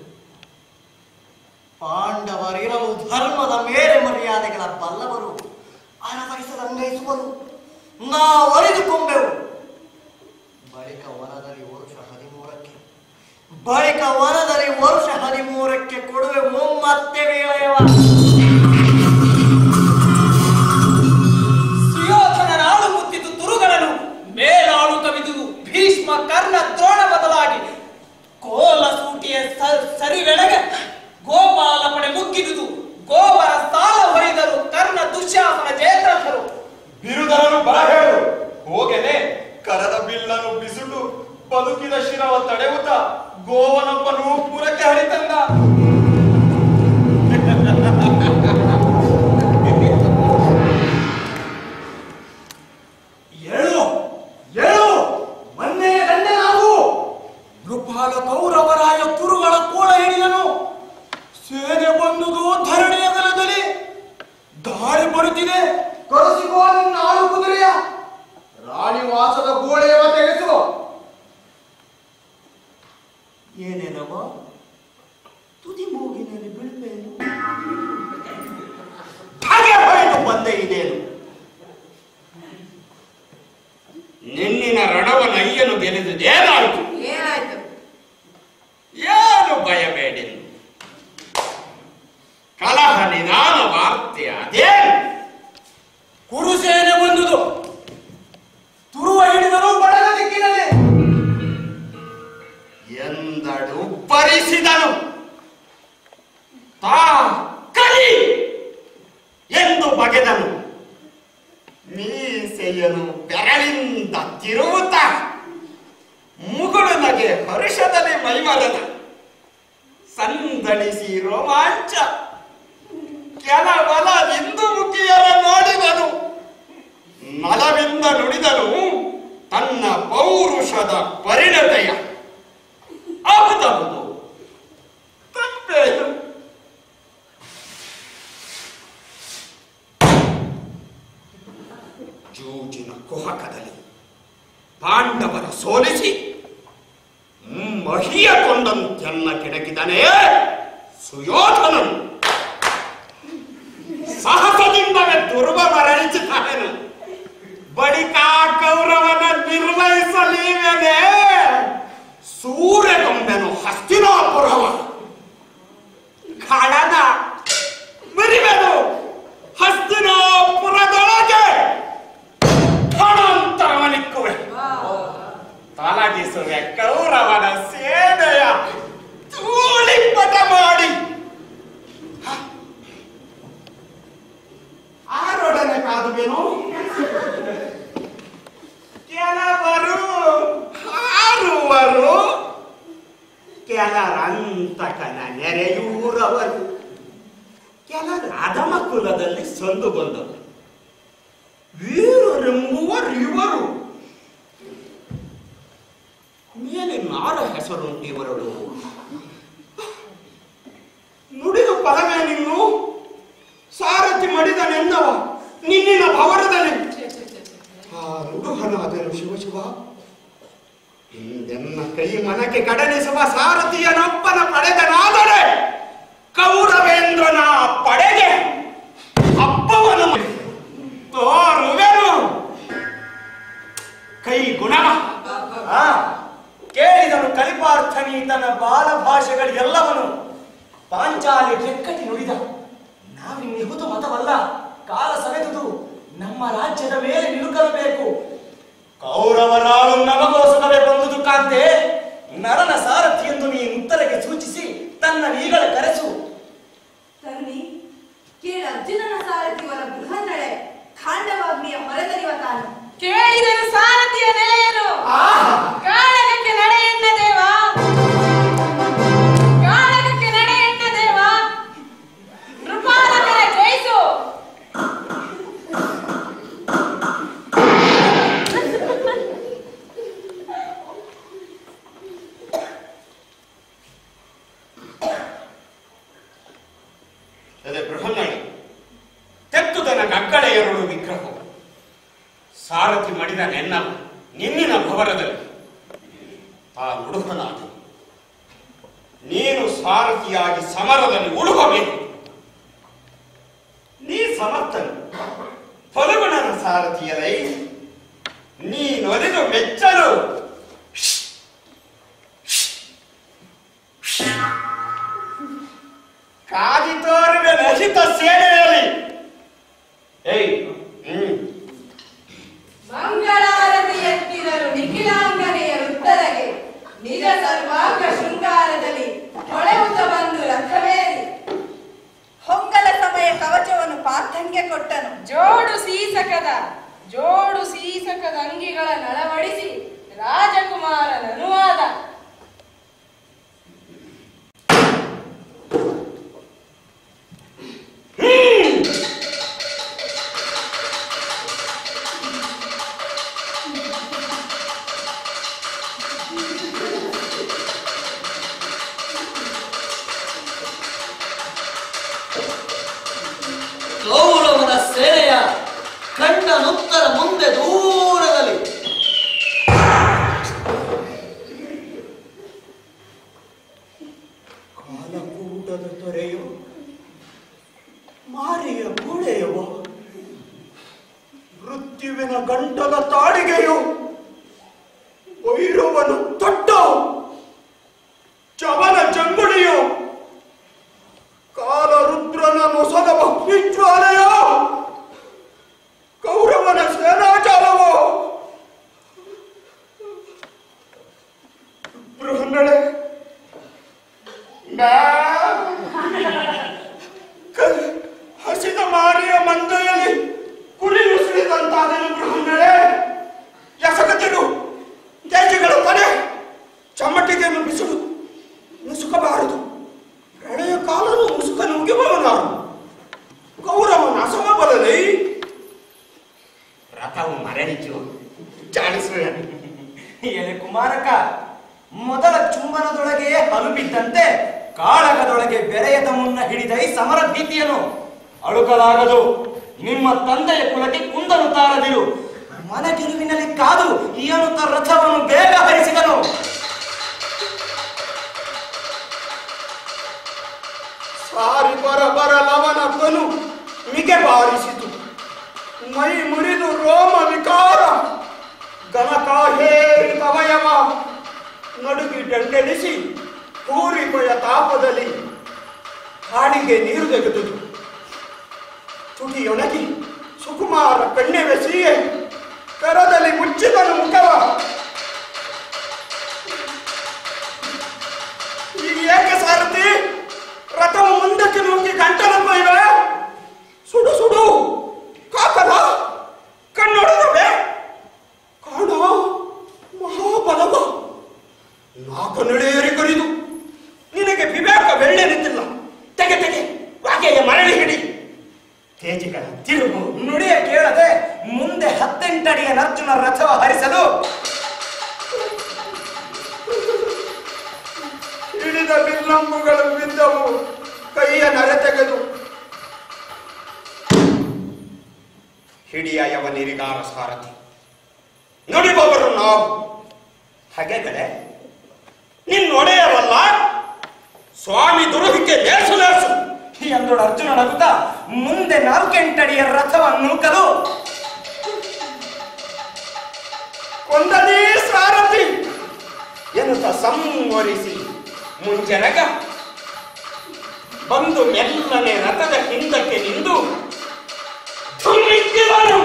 ಪಾಂಡವರಿರಲು ಧರ್ಮದ ಮೇರೆ ಮರ್ಯಾದೆಗಳ ಬಲ್ಲವರು ಅನವರಿಸದಂಗೈಸುವರು ನಾವು ಅರಿದುಕೊಂಬೆವು ಬಳಿಕ ವನದಲ್ಲಿ ವರುಷ ಹದಿಮೂರಕ್ಕೆ ಬಳಿಕ ವನದಲ್ಲಿ ವರುಷ ಹದಿಮೂರಕ್ಕೆ ಕೊಡುವೆ ಮತ್ತೆ ವಿಲಯವ ಸುಯೋಧನ ನಾಳು ಮುತ್ತಿದ್ದು ತುರುಗಳನ್ನು ಮೇಲಾಳು ಕವಿದುದು ಭೀಷ್ಮ ಕರ್ಣ ದ್ರೋಣ ಬದಲಾಗಿ ಕೋಲ ಸೂಟಿಯ ಸ- ಸರಿವೆಳಗೆ ಗೋಪಾಲ ಪಡೆ ಮುಗ್ಗಿದುದು ಗೋವರ ಸಾಲ ಹೊಯ್ದರು ಕರ್ಣ ದುಶ್ಯಾಸನ ಜಯದ್ರಥರು ಬಿರುದರನು ಬರ ಹೇಳು ಹೋಗೆನೆ ಕರದ ಬಿಲ್ಲನು ಬಿಸುಟು ಬದುಕಿದ ಶಿರವ ತಡೆಯುತ್ತ ಗೋವನೊಬ್ಬನು ಪುರಕ್ಕೆ ಹರಿತಂದ ಏಳು ಏಳು ಮೊನ್ನೆ ದಂಡೆ ನಾವು ನೃಪಾಲ ಕೌರವರಾಯ ಕುರುಗಳ ಕೋಳ ಹಿಡಿದನು ಸೇನೆ ಬಂದುದು ಧರಣಿಯ ನೆಲದಲ್ಲಿ ದಾಳಿ ಬರುತ್ತಿದೆ ಕರೆಸಿಕೋ ನಿನ್ನ ಆಳು ಕುದುರೆಯ ರಾಣಿ ವಾಸದ ಗೋಳೆಯವ ತೆಗೆಸು ಏನೇನವ ತುದಿ ಮೂಗಿನಲ್ಲಿ ಬೀಳ್ಬೇನು ಹಾಗೆ ಹೊರಟು ಬಂದೆ ಇದೇನು ನಿನ್ನಿನ ರಣವನ ಅಯ್ಯನು ಗೆಲ್ಲಿದುದೇನಾಯಿತು ಏನಾಯ್ತು ಏನು ಭಯಬೇಡಿ ಕಲಹ ನಿಧಾನ ವಾರ್ತೆ ಅದೇನು ಕುರುಸೇನೆ ಬಂದುದು ತುರುವ ಹಿಡಿದರು ಬಡದ ದಿಕ್ಕಿನಲ್ಲಿ ಎಂದಡು ಪರಿಸಿದನು ತಾ ಕಲಿ ಎಂದು ಬಗೆದನು ಮೀಸೆಯನು ಬೆರಳಿಂದ ತಿರುವುತ್ತ ಮುಗುಳುನಗೆ ಹರುಷದಲ್ಲಿ ಮೈಮರನ ಸಂದಣಿಸಿ ರೋಮಾಂಚ ಕೆಲ ಬಲ ಇಂದು ಮುಖಿಯರ ನೋಡಿದನು ನಲವಿಂದ ನುಡಿದನು ತನ್ನ ಪೌರುಷದ ಪರಿಣತೆಯ ಹೌದೌದು ತಪ್ಪೇನು ಜೂಜಿನ ಕುಹಕದಲ್ಲಿ ಪಾಂಡವರ ಸೋಲಿಸಿ ಮಹಿಯ ಕೊಂದಂತೆನ್ನ ಕೆಣಕಿದನೇ ಸುಯೋಧನನು ಸಾಹಸದಿಂದವೇ ದುರ್ಗ ಮರಳಿಸಿದನು ಬಳಿಕ ಕೌರವನ ನಿರ್ವಹಿಸಲೀವೇನೆ ಸೂರ್ಯಗೊಂಬೆನು ಹಸ್ತಿನಾಪುರವ ಖಳನ ಮರಿವೆನು ಹಸ್ತಿನಾಪುರದೊಳಗೆ ಫಣಾಂತರವನಿಕ್ಕುವೆ ತಲಗಿಸುವೆ ಕೌರವನ ಸೇನೆಯ ಧೂಳಿಪಟ ಮಾಡಿ ಆರೊಡನೆ ಕಾದುವೆನು ಕೆಲವರು ಹಾರುವರು ಕೆಲರಂತಕನ ನೆರೆಯೂರವರು ಕೆಲರು ಅಧಮ ಕುಲದಲ್ಲಿ ಸಂದು ಬಂದರು ವೀರರೆಂಬುವರಿವರು ಮೇಲೆ ನಾರ ಹೆಸರುಂಟಿವರಳು ನುಡಿದು ಫಲವೇ ನಿನ್ನು ಸಾರಥಿ ಮಡಿದನೆಂದು ಶಿವ ಹಿಂದೆನ್ನ ಕೈ ಮನಕ್ಕೆ ಕಡಲಿಸುವ ಸಾರಥಿಯನೊಬ್ಬನ ಪಡೆದನಾದರೆ ಕೌರವೇಂದ್ರನ ಪಡೆಗೆ ಹಬ್ಬವನು ತೋರುವೆನು ಕೈ ಗುಣವ ಆ, ಕೇಳಿದನು ಕಲಿಪಾರ್ಥನೀತನ ಬಾಲ ಭಾಷೆಗಳೆಲ್ಲವನು ಪಾಂಚಾಲಿ ಬೆಕ್ಕಟಿ ನುಡಿದ ನಾವಿನ್ನಿಹುದು ಮತವಲ್ಲ ಕಾಲ ಸವೆದುದು ನಮ್ಮ ರಾಜ್ಯದ ಮೇಲೆ ನಿಲುಕಬೇಕು ಕೌರವರಾಳು ನಮಗೋಸ್ಕರವೇ ಬಂದುದು ಕಾಂತೆ ನರನ ಸಾರಥಿ ಎಂದು ನೀ ಉತ್ತರಕ್ಕೆ ಸೂಚಿಸಿ ತನ್ನ ನೀಗಳ ಕರೆಸು ತನ್ನಿ ಕೇಳ ಅರ್ಜುನನ ಸಾರಥಿವರ ಬೃಹನ್ನಳೆ ಖಾಂಡವಾಗ್ನಿಯ ಹೊರತರಿವ ತಾನು ಕೇಳಿದನು ಸಾರಥಿಯ ನೆಲೆಯನು ಕಾಳಗಕ್ಕೆ ನಡೆ ಎನ್ನ ದೇವ ಕಾಳಗಕ್ಕೆ ನಡೆ ಎನ್ನ ದೇವ ನೃಪಾಲಕರ ಜಯಿಸು ಅದೇ ಬೃಹನ್ನಳಿ ತೆತ್ತುದನ ಗಗ್ಗಳೆ ಎರಡು ವಿಗ್ರಹ ಸಾರಥಿ ಮಡಿದ ನೆನ್ನ ನಿನ್ನಿನ ಭವರದಲ್ಲಿ ಆ ಉಡುಗನಾದ ನೀನು ಸಾರಥಿಯಾಗಿ ಸಮರದಲ್ಲಿ ಉಳುಗಬೇಕು ನೀ ಸಮರ್ಥನು ಫಲಗುಣನ ಸಾರಥಿಯಲೈ ನೀನೊಲಿದು ಮೆಚ್ಚಲು ಕಾದಿ ತೋರುವೆ ರಹಿತ ಸೇನೆಯಲ್ಲಿ ಏಯ್ ಹ್ಮ್ ಮಂಗಳಾರತಿ ಎತ್ತಿದರು ನಿಖಿಲಾಂಗನೆಯ ವೃತ್ತರಗೆ ನಿಜ ಸರ್ವಾಂಗ ಶೃಂಗಾರದಲ್ಲಿ ಹೊಳೆಯುತ್ತ ಬಂದು ರಥವೇರಿ ಹೊಂಗಲ ಸಮಯ ಕವಚವನ್ನು ಪಾರ್ಥಂಗೆ ಕೊಟ್ಟನು ಜೋಡು ಸೀಸಕದ ಜೋಡು ಸೀಸಕದ ಅಂಗಿಗಳ ನಳವಡಿಸಿ ರಾಜಕುಮಾರನ ಅನುವಾದ ಕೌರವನ ಸೇನೆಯ ಕಂಡ ನುತ್ತರ ಮುಂದೆ ದೂರದಲ್ಲಿ ಕಾಲಕೂಟದ ತೊರೆಯು ಮಾರಿಯ ಗೂಡೆಯವ ಮೃತ್ಯುವಿನ ಗಂಟದ ತಾಳಿಗೆಯು ಭೈರವನು ತೊಟ್ಟ ಚವನ ಚಂಗುಡಿಯು ಕಾಲರುದ್ರನ ಮೊಸದ ಭಕ್ತಿಜ್ವಾಲೆಯ ಕೌರವನ ಸೇನಾಚಾರವೋ ಬೃಹನ್ನಳೆ ಕ- ಹಸಿದ ಮಾರಿಯ ಮಂದೆಯಲ್ಲಿ ಕುರಿಯುಸಿದಂತಾದನು ಬೃಹನ್ನಳೆ ಎಸಗತಿರು ತೇಜಗಳ ತಡೆ ಚಮ್ಮಟಿಗೆಯನ್ನು ಬಿಸಿಲು ನುಸುಕಬಾರದು ಪ್ರಳಯ ಕಾಲನು ಮುಸುಕ ನುಗ್ಗಿಬವನಾರು ಕೌರವನ ಅಸಮಬಲದೈ ರಥವು ಮರಳಿತು ಜಾಣಿಸುವೆ ಎಲೆ ಕುಮಾರಕ ಮೊದಲ ಚುಂಬನದೊಳಗೆಯೇ ಹಲುಬಿದ್ದಂತೆ ಕಾಳಗದೊಳಗೆ ಬೆರೆಯದ ಮುನ್ನ ಹಿಡಿದೈ ಸಮರ ಭೀತಿಯನು ಅಳುಕಲಾಗದು ನಿಮ್ಮ ತಂದೆಯ ಕುಲಕ್ಕೆ ಕುಂದನು ತಾರದಿರು ಮನ ಗೆಲುವಿನಲ್ಲಿ ಕಾದು ಈಯನುತ್ತ ರಥವನ್ನು ಬೇಗ ಹರಿಸಿದನು ಸಾರಿ ಬರ ಬರಲವನ ತನು ಮಿಗೆ ಬಾರಿಸಿತು ಮೈ ಮುರಿದು ರೋಮ ವಿಕಾರ ಗನಕಾಹೇರಿ ಕವಯವ ನಡುಗಿ ದಂಡೆಲಿಸಿ ಪೂರಿಪಯ ತಾಪದಲ್ಲಿ ಹಾಡಿಗೆ ನೀರು ತೆಗೆದುದು ತುಟಿಯೊಣಗಿ ಸುಕುಮಾರ ಕಣ್ಣೆವೆಸಿಯೇ ಕರದಲ್ಲಿ ಮುಚ್ಚಿದನು ಮುಖವ ಈಗ ಏಕೆ ಸಾರಥಿ ರಥವು ಮುಂದಕ್ಕೆ ನುಗ್ಗಿ ಗಂಟಲಮ್ಮ ಇವೆ ಸುಡು ಸುಡು ಕಾಕದ ಕಣ್ಣೊಡೆದವೆ ಕಾಣ ಮಹಾಬಲವ ನಾಲ್ಕು ನಡೆಯರಿ ಕರಿದು ನಿನಗೆ ವಿವೇಕ ಬೆಳ್ಳೆ ನಿಂತಿಲ್ಲ ತೆಗೆ ತೆಗೆ ವಾಗೆಯ ಮರಳಿ ಹಿಡಿ ತೇಜಿಗಳ ತಿರುಗು ನುಡಿಯ ಕೇಳದೆ ಮುಂದೆ ಹತ್ತೆಂಟಡಿಯ ನರ್ಜುನ ರಥವ ಹರಿಸಲು ಹಿಡಿದ ಬಿಲ್ಲಂಬುಗಳು ಬಿದ್ದವು ಕೈಯ ನರೆ ತೆಗೆದು ಹಿಡಿಯ ಯವನಿರಿಗಾರ ಸಾರಥಿ ನುಡಿಬವರು ನಾವು ಹಾಗೆ ಕಡೆ ನಿನ್ ಒಡೆಯವಲ್ಲ ಸ್ವಾಮಿ ದುರುಹಿಕೆ ಲೇಸು ಲೇಸು ಎಂದೋಡು ಅರ್ಜುನ ನಗುತ್ತಾ ಮುಂದೆ ನಾಲ್ಕೆಂಟಡಿಯ ರಥವನ್ನು ನೂಕಲು ಕೊಂದನೇ ಸಾರಥಿ ಎನ್ನುತ್ತ ಸಂವರಿಸಿ ಮುಂಜನಗ ಬಂದು ಮೆಲ್ಲನೆ ರಥದ ಹಿಂದಕ್ಕೆ ನಿಂದು ಧುಮ್ಮಿಕ್ಕಿದನು.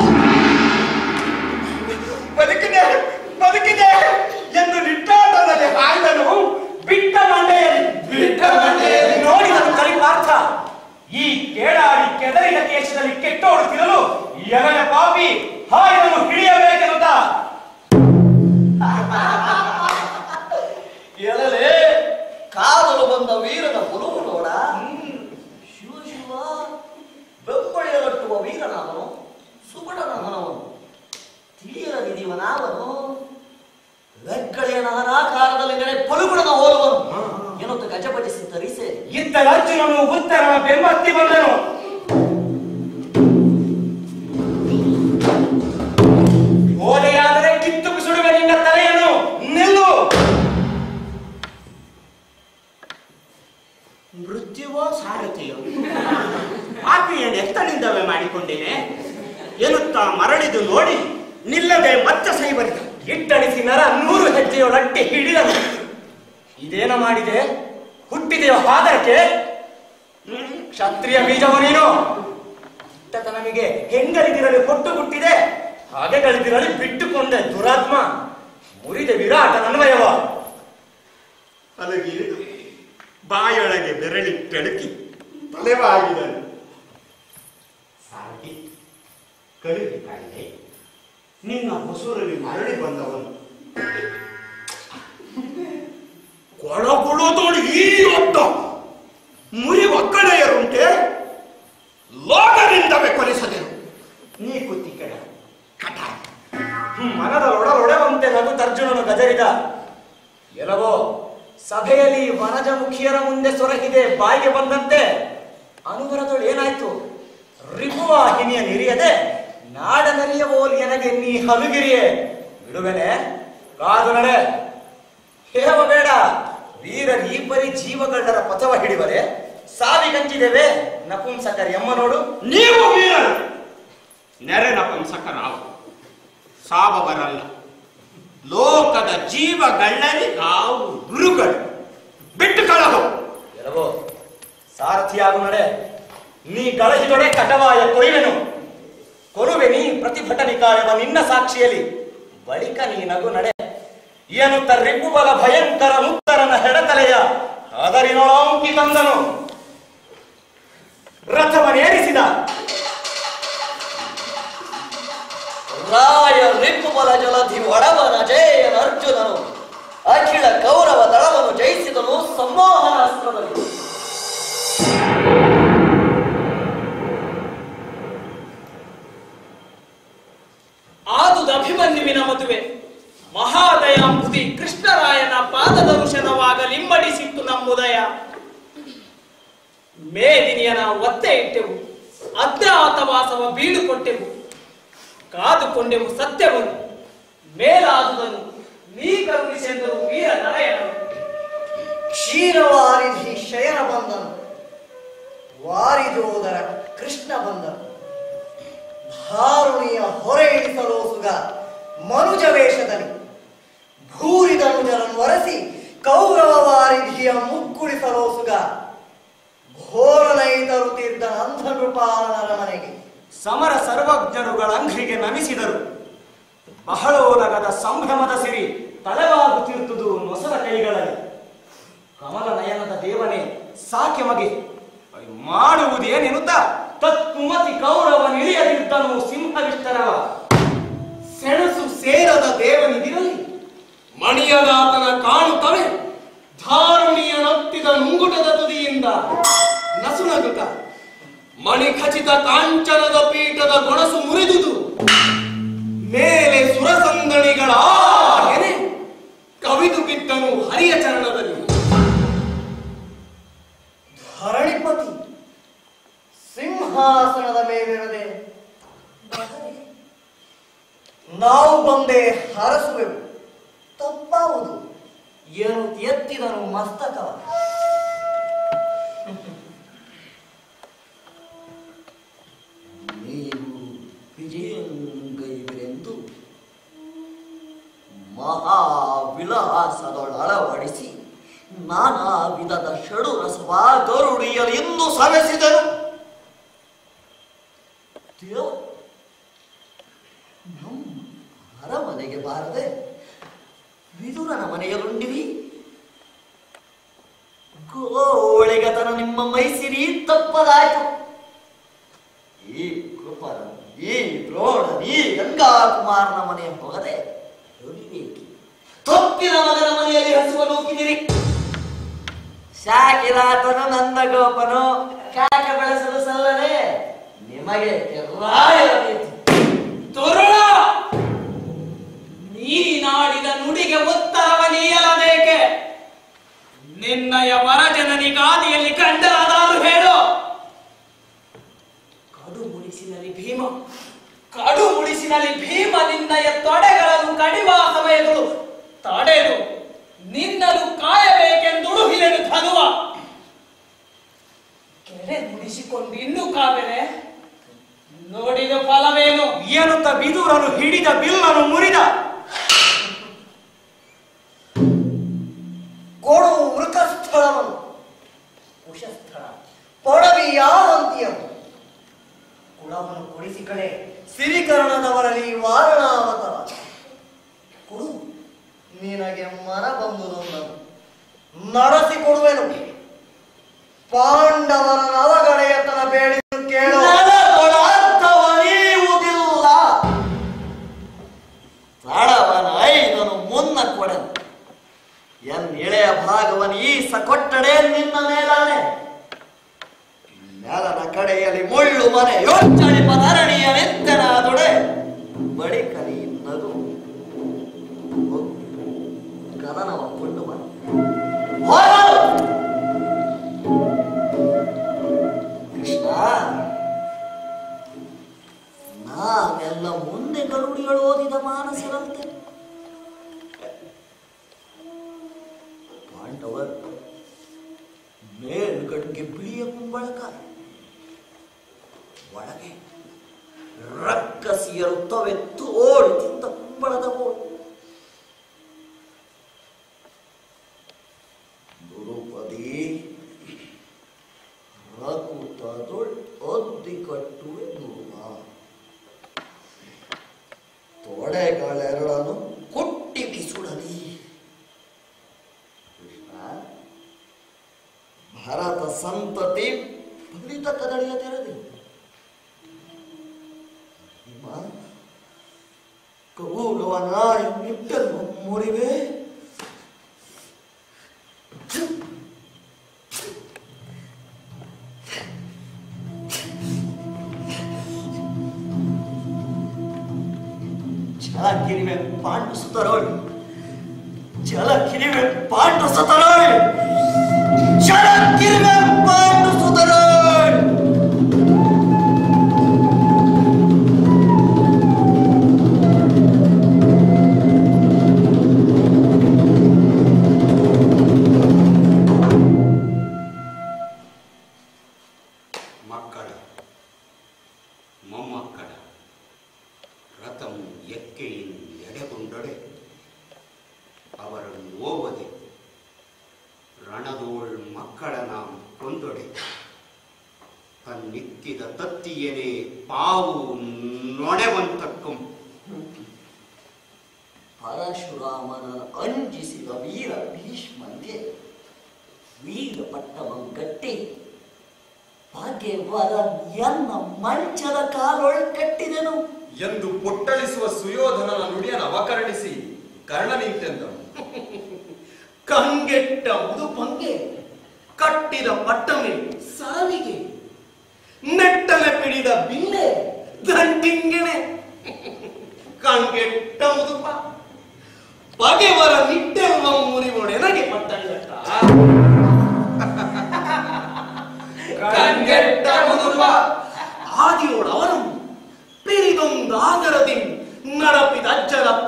ಬದುಕಿದೆ ಬದುಕಿದೆ ಎಂದು ನಿಟ್ಟಾಟದಲ್ಲಿ ಹಾಯ್ದನು ಬಿಟ್ಟ ಮಂಡೆಯಲ್ಲಿ ಬಿಟ್ಟ ಮಂಡೆಯಲ್ಲಿ ನೋಡಿದನು ಕಲಿಪಾರ್ಥ ಈ ಕೇಳಾಡಿ ಕೆದರಿದ ಕೇಶದಲ್ಲಿ ಕೆಟ್ಟೋಡುತ್ತಿರಲು ಎಲನ ಪಾಪಿ ಹಾಯನನ್ನು ಹಿಡಿಯಬೇಕೆನ್ನುತ್ತ ಎಳಲೆ ಕಾದಲು ಬಂದ ವೀರನ ಹುರುವು ನೋಡ ಶಿವ ಶಿವ ಬೆಂಬಳಿಯಲಟ್ಟುವ ವೀರನಾದನು ಸುಬಡನ ಮನವನು ತಿಳಿಯಲದಿದೀವನಾವನು ಲೆಕ್ಕಳೆಯ ನಾನಾಕಾರದಲ್ಲಿ ನೆನೆ ಪಳುಗುಣನ ಹೋಲುವನು ಎನ್ನುತ್ತ ಗಜಪಡಿಸಿ ತರಿಸೆ ಇತ್ತ ಅರ್ಜುನನು ಉತ್ತರನ ಬೆಂಬತ್ತಿ ಬಂದನು ಓಲೆಯಾದರೆ ಕಿತ್ತು ಸುಡುವೆ ನಿನ್ನ ತಲೆಯನ್ನು ನಿಲ್ಲು ಮೃತ್ಯುವೋ ಸಾರಥಿಯೋ ಪಾಪಿಯನ್ನು ಎತ್ತನಿಂದವೇ ಮಾಡಿಕೊಂಡೇನೆ ಎನ್ನುತ್ತಾ ಮರಳಿದು ನೋಡಿ ನಿಲ್ಲದೆ ಮತ್ತೆ ಸೈಬರಿದ ಇಟ್ಟಣಿಸಿ ನರ ನೂರು ಹೆಜ್ಜೆಯೊಳಟ್ಟಿ ಹಿಡಿದನು ಇದೇನ ಮಾಡಿದೆ ಹುಟ್ಟಿದೆಯೋ ಹಾದರಕ್ಕೆ ಹ್ಮ್, ಕ್ಷತ್ರಿಯ ಬೀಜವ ನೀನು ಇಟ್ಟತ ನಮಗೆ ಹೆಂಗಳಿದಿರಲಿ ಹೊಟ್ಟು ಹುಟ್ಟಿದೆ ಹಾಗೆ ಗಳಿದಿರಲಿ ಬಿಟ್ಟುಕೊಂಡೆ ದುರಾತ್ಮ ಮುರಿದೆ ವಿರಾಟ ನನ್ವಯವ ಅಲಗಿರಿದು ಬಾಯೊಳಗೆ ಬೆರಳಿಟ್ಟಡುಕಿ ತಲೆವಾಗಿದನು ಸಾಗಿ ಕಳುಹಿ ಕಾಯಿಲೆ ನಿನ್ನ ಹೊಸೂರಲ್ಲಿ ಮರಳಿ ಬಂದವನು ಕೊಳಗುಳೋದೋಳು ಈ ಒತ್ತ ಮುರಿ ಒಕ್ಕಳೆಯರುಂಟೆ ಲೋಕರಿಂದವೇ ಕೊಲಿಸದೆನು ನೀ ಕುತ್ತಿ ಕಡ ಕಟ ಹ್ಮ್, ಮನದ ಒಡಲೊಡೆವಂತೆ ನಗು ತರ್ಜುನನು ಗದರಿದ ಎಲ್ಲವೋ ಸಭೆಯಲ್ಲಿ ವನಜ ಮುಖಿಯರ ಮುಂದೆ ಸೊರಗಿದೆ ಬಾಯಿಗೆ ಬಂದಂತೆ ಅನುಭರದೊಳು ಏನಾಯ್ತು ರಿಪುವಾಹಿನಿಯ ನಿರಿಯದೆ ನಾಡನರಿಯ ಓಲ್ ಎನಗೆ ನೀ ಹಲುಗಿರಿಯೇ ಬಿಡುವೆನೆ ಕಾದು ನಡೆ ಹೇವ ಬೇಡ ವೀರರ್ ಈ ಪರಿ ಜೀವಗಳ್ಳರ ಪಥವ ಹಿಡಿವರೆ ಸಾವಿಗಂಚಿದೇವೆ ನಪುಂಸಕರ್ ಎಮ್ಮ ನೋಡು ನೀವು ವೀರರು ನೆರೆ ನಪುಂಸಕ ನಾವು ಸಾವವರಲ್ಲ ಲೋಕದ ಜೀವಗಳ್ಳರಿ ನಾವು ಗುರುಗಳು ಬಿಟ್ಟು ಕಳಹು ಎಲ್ಲವೋ ಸಾರಥಿಯಾಗು ನಡೆ ನೀ ಕಳಹಿದೊಡೆ ಕಟವಾಯ ಕೊಯ್ವೆನು ಕೊರುವೆ ನೀ ಪ್ರತಿಭಟನಿಕಾಯವ ನಿನ್ನ ಸಾಕ್ಷಿಯಲ್ಲಿ ಬಳಿಕ ನೀ ನಗು ನಡೆ ಎನ್ನುತ್ತ ರಿಪುಬಲ ಭಯಂಕರ ಮುತ್ತರನ ಹೆಡತಲೆಯ ಅದರಿನೊಳಂಕಿ ತಂದನು ರಥವನ್ನೇರಿಸಿದ ರಾಯ ರಿಪ್ಪುಬಲ ಜಲಧಿ ಒಡವನ ಜಯನ ಅರ್ಜುನನು ಅಖಿಲ ಕೌರವ ದಳವನ್ನು ಜಯಿಸಿದನು ಸಂಮೋಹನಾಸ್ತ್ರದಲ್ಲಿ ಆದುದ ಅಭಿಮನ್ಯುವಿನ ಮದುವೆ ಮಹಾದಯಾಂಬುದಿ ಕೃಷ್ಣರಾಯನ ಪಾದದರುಶನವಾಗಲಿಮ್ಮಡಿಸಿತ್ತು ನಮ್ಮುದಯ ಮೇದಿನಿಯನ ಒತ್ತೆ ಇಟ್ಟೆವು ಅಜ್ಞಾತವಾಸವ ಬೀಡುಕೊಟ್ಟೆವು ಕಾದುಕೊಂಡೆವು ಸತ್ಯವನ್ನು ಮೇಲಾದುದನ್ನು ನೀ ಕರುಣಿಸೆಂದರು ವೀರ ನರಯನರು ಕ್ಷೀರವಾರಿಧಿ ಶಯನ ಬಂದನು ವಾರಿದೋದರ ಕೃಷ್ಣ ಬಂದನು ಧಾರುಣಿಯ ಹೊರೆ ಇಳಿಸಲೋಸುಗ ಮನುಜ ವೇಷದಲ್ಲಿ ಭೂರಿದನುಜರನ್ನು ಒರೆಸಿ ಕೌರವ ವಾರಿಧಿಯ ಮುಕ್ಕುಳಿಸಲೋಸುಗ ಘೋರನೈತರುತ್ತಿದ್ದ ಅಂಧನೃಪಾಲನರ ಮನೆಗೆ ಸಮರ ಸರ್ವಜ್ಞರುಗಳ ಅಂಗ್ರಿಗೆ ನಮಿಸಿದರು ಬಹಳೋಲಗದ ಸಂಭ್ರಮದ ಸಿರಿ ತಲೆವಾಗುತ್ತಿರುತ್ತದು ನೊಸರ ಕೈಗಳಲ್ಲಿ ಕಮಲ ನಯನದ ದೇವನೇ ಸಾಕೆ ಮಗೆ ಮಾಡುವುದೇನೆನ್ನುತ್ತ ತತ್ಕುಮತಿ ಕೌರವ ನಿಳಿಯದಿದ್ದನು ಸಿಂಹವಿಷ್ಟರವ ಸೆಣಸು ಸೇರದ ದೇವನಿದಿರಲಿ ಮಣಿಯದಾತನ ಕಾಣುತ್ತವೆ ಧಾರುಣಿಯ ನತ್ತಿದ ಮುಂಗುಟದ ತುದಿಯಿಂದ ನಸುನಗುತ್ತ ಮಣಿ ಖಚಿತ ಕಾಂಚನದ ಪೀಠದ ಗೊಣಸು ಮುರಿದುದು ಮೇಲೆ ಸುರಸಂದಣಿಗಳ ಎನೆ ಕವಿದು ಬಿದ್ದನು ಹರಿಯ ಚರಣದಲ್ಲಿ ಧರಣಿಪತಿ ಸಿಂಹಾಸನದ ಮೇಲಿರದೆ ನಾವು ಬಂದೇ ಹರಸುವೆವು ತಪ್ಪಾವುದು ಏನು ಎತ್ತಿದನು ಮಸ್ತಕವ ನೀವು ವಿಜಯಂಗೈವರೆಂದು ಮಹಾವಿಲಾಸದೊಳಳವಡಿಸಿ ನಾನಾ ವಿಧದ ಷಡು ರಸವ ಗರುಡಿಯಲೆಂದು ಸವೆಸಿದರು ದೇವ ನಮ್ಮ ಅರಮನೆಗೆ ಬಾರದೆ ವಿದುರನ ಮನೆಯಲ್ಲುಂಡಿರಿ ಗೋಳೆಗತನ ನಿಮ್ಮ ಮೈಸಿರಿ ತಪ್ಪದಾಯ್ತು ಈ ಕೃಪನ ಈ ದ್ರೋಣ ಈ ಗಂಗಾಕುಮಾರನ ಮನೆ ಹೋಗದೆ ದುಡಿಬೇಕಿ ತಪ್ಪಿನ ಮಗನ ಮನೆಯಲ್ಲಿ ಹಸುವ ನೂಕಿದಿರಿ ಶಾಕಿರಾತನು ನಂದಗೋಪನು ಕಾಕ ಬೆಳೆಸಲು ಸಲ್ಲದೆ ನಿಮಗೆ ಕೆರ್ರಾಯರ ನೀತಿ ತರುಣ ನೀನಾಡಿದ ನುಡಿಗೆ ಉತ್ತರವ ನೀಯಲಬೇಕೆ ನಿನ್ನಯ ವರಜನನಿಗಾದಿಯಲ್ಲಿ ಕಂಡರಾದಾರು ಹೇಳು ಕಡು ಮುಡಿಸಿನಲ್ಲಿ ಭೀಮ ಕಡು ಮುಡಿಸಿನಲ್ಲಿ ಭೀಮ ನಿನ್ನಯ ತೊಡೆಗಳನ್ನು ಕಡಿವ ಸಮಯಗಳು ತಡೆದು ನಿನ್ನನ್ನು ಕಾಯಬೇಕೆಂದುಳುಹಿಲೆನು ಧನುವ ಕೆರೆ ಮುಡಿಸಿಕೊಂಡು ಇನ್ನೂ ಕಾವೆರೆ ನೋಡಿದ ಫಲವೇನು ಎನ್ನುತ್ತ ಬಿದುರನು ಹಿಡಿದ ಬಿಲ್ಲನು ಮುರಿದ ಕೊಡು ಮೃತಸ್ಥಳವನ್ನು ಕುಶಸ್ಥಳ ಪೊಡವಿ ಯಾವಂತಿಯಂ ಕುಳವನ್ನು ಕೊಡಿಸಿ ಕಡೆ ಸಿರಿಕರಣದವರಲ್ಲಿ ವಾರಣಾವತರ ಕೊಡು ನಿನಗೆ ಮನ ಬಂದುದೊಂದನು ನಡೆಸಿಕೊಡುವೆನು ಪಾಂಡವರ ನವಗಡೆಯತನ ಬೇಡಿದು ಕೇಳು ಅರ್ಥವರಿಯುವುದಿಲ್ಲ ತಡವನ ಐದನು ಮುನ್ನ ಕೊಡನು ಎನ್ ಎಳೆಯ ಭಾಗವನ್ ಈಸ ಕೊಟ್ಟಡೆ ನಿನ್ನ ಮೇಲಾನೆ ನೆಲನ ಕಡೆಯಲ್ಲಿ ಮುಳ್ಳು ಮನೆ ಯೋಚನೆ ಪದರಣಿಯ ನೆತ್ತನಾದೊಡೆ ಬಳಿಕ ನೀನದು ಕದನವ ಕೊಂಡು ಬರ ಹೊರಡು! ಕೃಷ್ಣ ನಾವೆಲ್ಲ ಮುಂದೆ ಗರುಡಿಗಳು ಓದಿದ ಮಾನಸರಂತೆ ಪಾಂಡವರು ಮೇಲ್ಗಡೆಗೆ ಬಿಳಿಯ ಕುಂಬಳಕ ಒಳಗೆ ರಕ್ಕಸಿಯರು ತವೆತ್ತು ಓಡಿ ತಿಂದ ಕುಂಬಳದ ಓಡಿ ದುರುಪದಿ ರಕುತದೊಳ್ ಒದ್ದಿ ಕಟ್ಟುವೆ ದುರ್ಗ ತೊಡೆಗಳೆರಡನ್ನು ಕುಟ್ಟಿ ಬಿಸುಡಲಿ ಕೃಷ್ಣ ಭರತ ಸಂತತಿ ಫಲಿತ ಕದಳಿಯ ತೆರೆದಿ ನಿಮ್ಮ ಕೌರವ ನಾಯ ನಿಟ್ಟನ್ನು ಮುರಿವೆ ಜಲಕಿರಿವೆ ಪಾಂಡು ಸುತರೋಳಿ ಜಲಕಿರಿವೆ ಪಾಂಡು ಸುತರೋಳಿ ಜಲಕಿರಿವೆ ಪಾಂಡು ಸುತರೋಳಿ ಮಕ್ಕಳ ಮೊಮ್ಮಕ್ಕಳ ರಥವು ಎಕ್ಕೆಯಿಂದ ಎಡೆಗೊಂಡೊಡೆ ಅವರನ್ನು ಓವದೆ ರಣದೋಳ್ ಮಕ್ಕಳ ನಾವು ಕೊಂದೊಡೆ ತನ್ನಿಕ್ಕಿದ ತತ್ತಿಯನೇ ಪಾವು ನೊಣೆವಂತಕ್ಕಂ ಪರಶುರಾಮನ ಅಂಜಿಸಿದ ವೀರ ಭೀಷ್ಮನಿಗೆ ವೀರ ಪಟ್ಟವನ್ನು ಕಟ್ಟಿ ಭಾಗ್ಯವರ ಎನ್ನ ಮಂಚದ ಕಾಲೊಳ್ ಕಟ್ಟಿದೆನು ಎಂದು ಪುಟ್ಟಳಿಸುವ ಸುಯೋಧನನ ನುಡಿಯನ್ನು ಅವಕರಣಿಸಿ ಕರ್ಣನಿಂತೆಂದನು ಕಂಗೆಟ್ಟ ಉದುಪಂಗೆ ಕಟ್ಟಿದ ಪಟ್ಟಮೆ ಸಾವಿಗೆ ನೆಟ್ಟಲೆ ಪಿಡಿದ ಬಿಲ್ಲೆ ದಂಟಿಂಗೆನೆ ಕಂಗೆಟ್ಟ ಉದುಪ ಪಗೆವರ ನಿಟ್ಟೆಲ್ಲ ಮುರಿವೊಡೆ ನನಗೆ ಪಟ್ಟಂಗಟ್ಟ ಕಂಗೆಟ್ಟ ಉದುಪ ಆದಿಯೋಡ ಅವನು ಪಿರಿದೊಂದು ಆಗರದಿ ನಡಪಿದ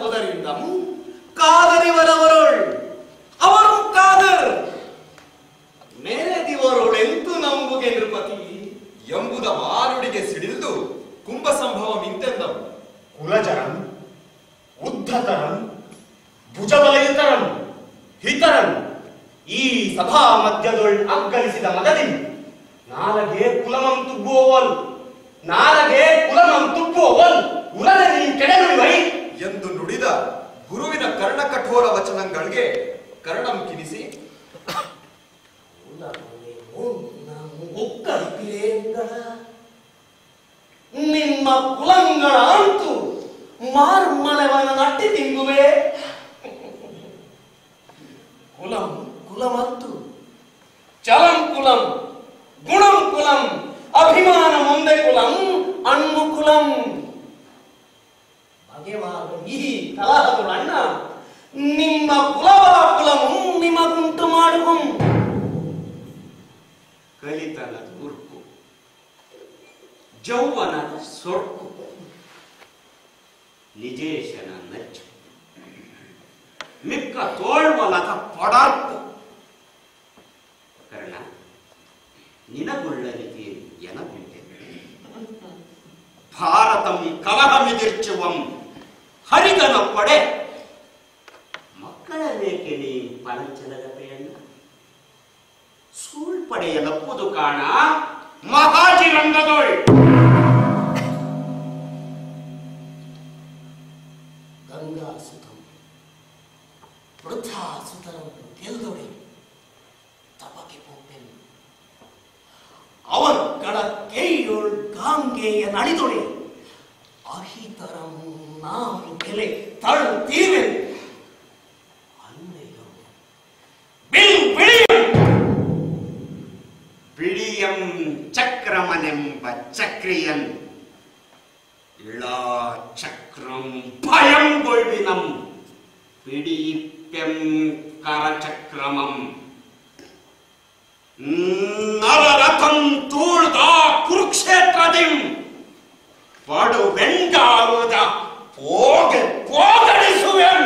ಪೊದರಿಂದ ಕಾದರಿವರವರೊಳ್ ಅವರು ಕಾದರ್ ಮೇರೆದಿವರೊಳೆಂತು ನಂಬುಗೆ ನೃಪತಿ ಎಂಬುದ ಮಾರುಡಿಗೆ ಸಿಡಿಲ್ದು ಕುಂಭ ಸಂಭವ ಮಿಂತೆಂದವು ಕುಲಜರಂ ಉದ್ಧತರಂ ಭುಜಬಲಯುತರಂ ಹಿತರಂ ಈ ಸಭಾ ಮಧ್ಯದೊಳ್ ಅಗ್ಗಲಿಸಿದ ಮಗದಿ ನಾಲಗೆ ಕುಲಮಂ ತುಬ್ಬುವವಲ್ ನಾಲಗೆ ಕುಲಮಂ ತುಬ್ಬುವವಲ್ ಉಲದ ನೀ ಕೆಡನುಳಿವೈ ಎಂದು ನುಡಿದ ಗುರುವಿನ ಕರ್ಣ ಕಠೋರ ವಚನಗಳಿಗೆ ಕರ್ಣಂ ಕಿನಿಸಿ ನಿಮ್ಮ ಕುಲಂಗಳ ಅಂತು ಮಾರ್ಮಳವನ ನಟ್ಟಿ ತಿಂಗುವೆ ಕುಲಂ ಕುಲಮತ್ತು ಚಲಂ ಕುಲಂ ಗುಣಂ ಕುಲಂ ಅಭಿಮಾನ ಮುಂದೆ ಕುಲಂ ಅಣ್ಣು ಕುಲಂ ಬಗೆವಾದ ಈ ಕಲಹದ ಅಣ್ಣ ನಿಮ್ಮ ಕುಲವ ಕುಲಮು ನಿಮಗುಂಟು ಮಾಡುವಂ ಕಲಿತನದ ಉರ್ಕು ಜೌವನದ ಸೊರ್ಕು ನಿಜೇಶನ ನಚ್ಚು ಮಿಕ್ಕ ತೋಳ್ವಲದ ಪಡಾರ್ಪು ಕರ್ಣ ನಿನಗುಳ್ಳಲಿಗೆ ಎನಗುಂಟೆ ಭಾರತಂ ಕಲಹಮಿದಿರ್ಚುವಂ ಹರಿಗನ ಪಡೆ ಮಕ್ಕಳ ಬೇಕೆ ನೀ ಪರಂಚಲಗತೆಯನ್ನ ಸೂಳ್ ಪಡೆಯಲಪ್ಪುದು ಕಾಣ ಮಹಾಜಿರಂಗದೊಳ್ ಗಂಗಾಸುತಂ ವೃದ್ಧಾಸುತರನ್ನು ಗೆಲ್ದೊಡೆ ತಪಕ್ಕೆ ಪೋಪೆನು ಅವನ್ ಕಡ ಕೈಯೊಳ್ ಗಾಂಗೆಯ ನಳಿದೊಡೆ ಅಹಿತರಂ ನಾನು ಕೆಲೆ ತಳು ತೀವೆ ಅನ್ನೆಯೋ ಬಿಲ್ ಬಿಳಿಯಂ ಬಿಳಿಯಂ ಚಕ್ರಮನೆಂಬ ಚಕ್ರಿಯನ್ ಇಳಾ ಚಕ್ರಂ ಭಯಂ ಗೊಳ್ವಿನಂ പിടിയിപ്യം കരചക്രമം നരരഥം തൂഴ്താ കുരുക്ഷേത്രദിം പടുവെങ്കാവുത പോക പോകടിಸುವೆಂ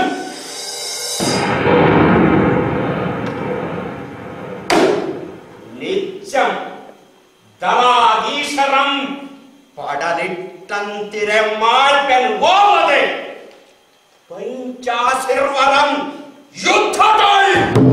ನಿತ್ಯಂ ದಲಾಧೀಶರಂ ಪಡಲಿಟ್ಟಂತಿರೆ ಮಾಡ್ಬೆನ್ ಹೋಗದೆ ಪಂಚಾಶಿರ್ವರಂ ಯುದ್ಧದೊಳ್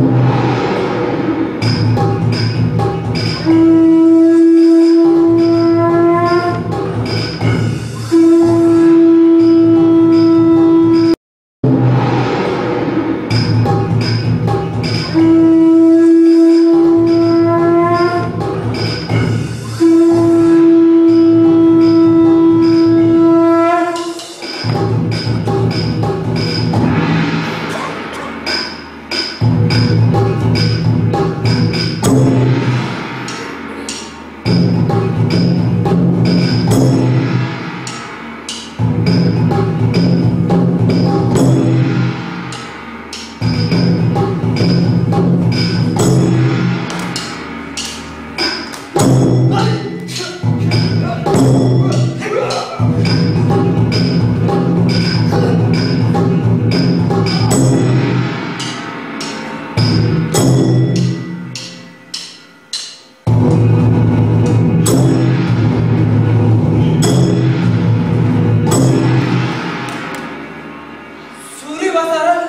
ಸುರಿವಸರಲ್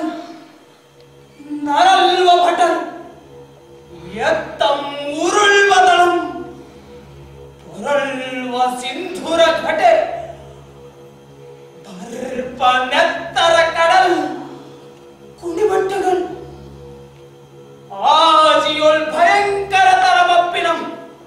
ನರಲ್ವ ಭಟನ್ ಎತ್ತಂ ಉರುಳ್ವದಳಂ ಪುರಳ್ವ ಸಿಂಧುರ ಘಟೆ ದರ್ಪ ನೆತ್ತರ ಕಡಲ್ ಕುಣಿಬಟ್ಟಗಳು ಆಜಿಯೊಳ್ ಭಯಂಕರ ತರಮಪ್ಪಿನಂ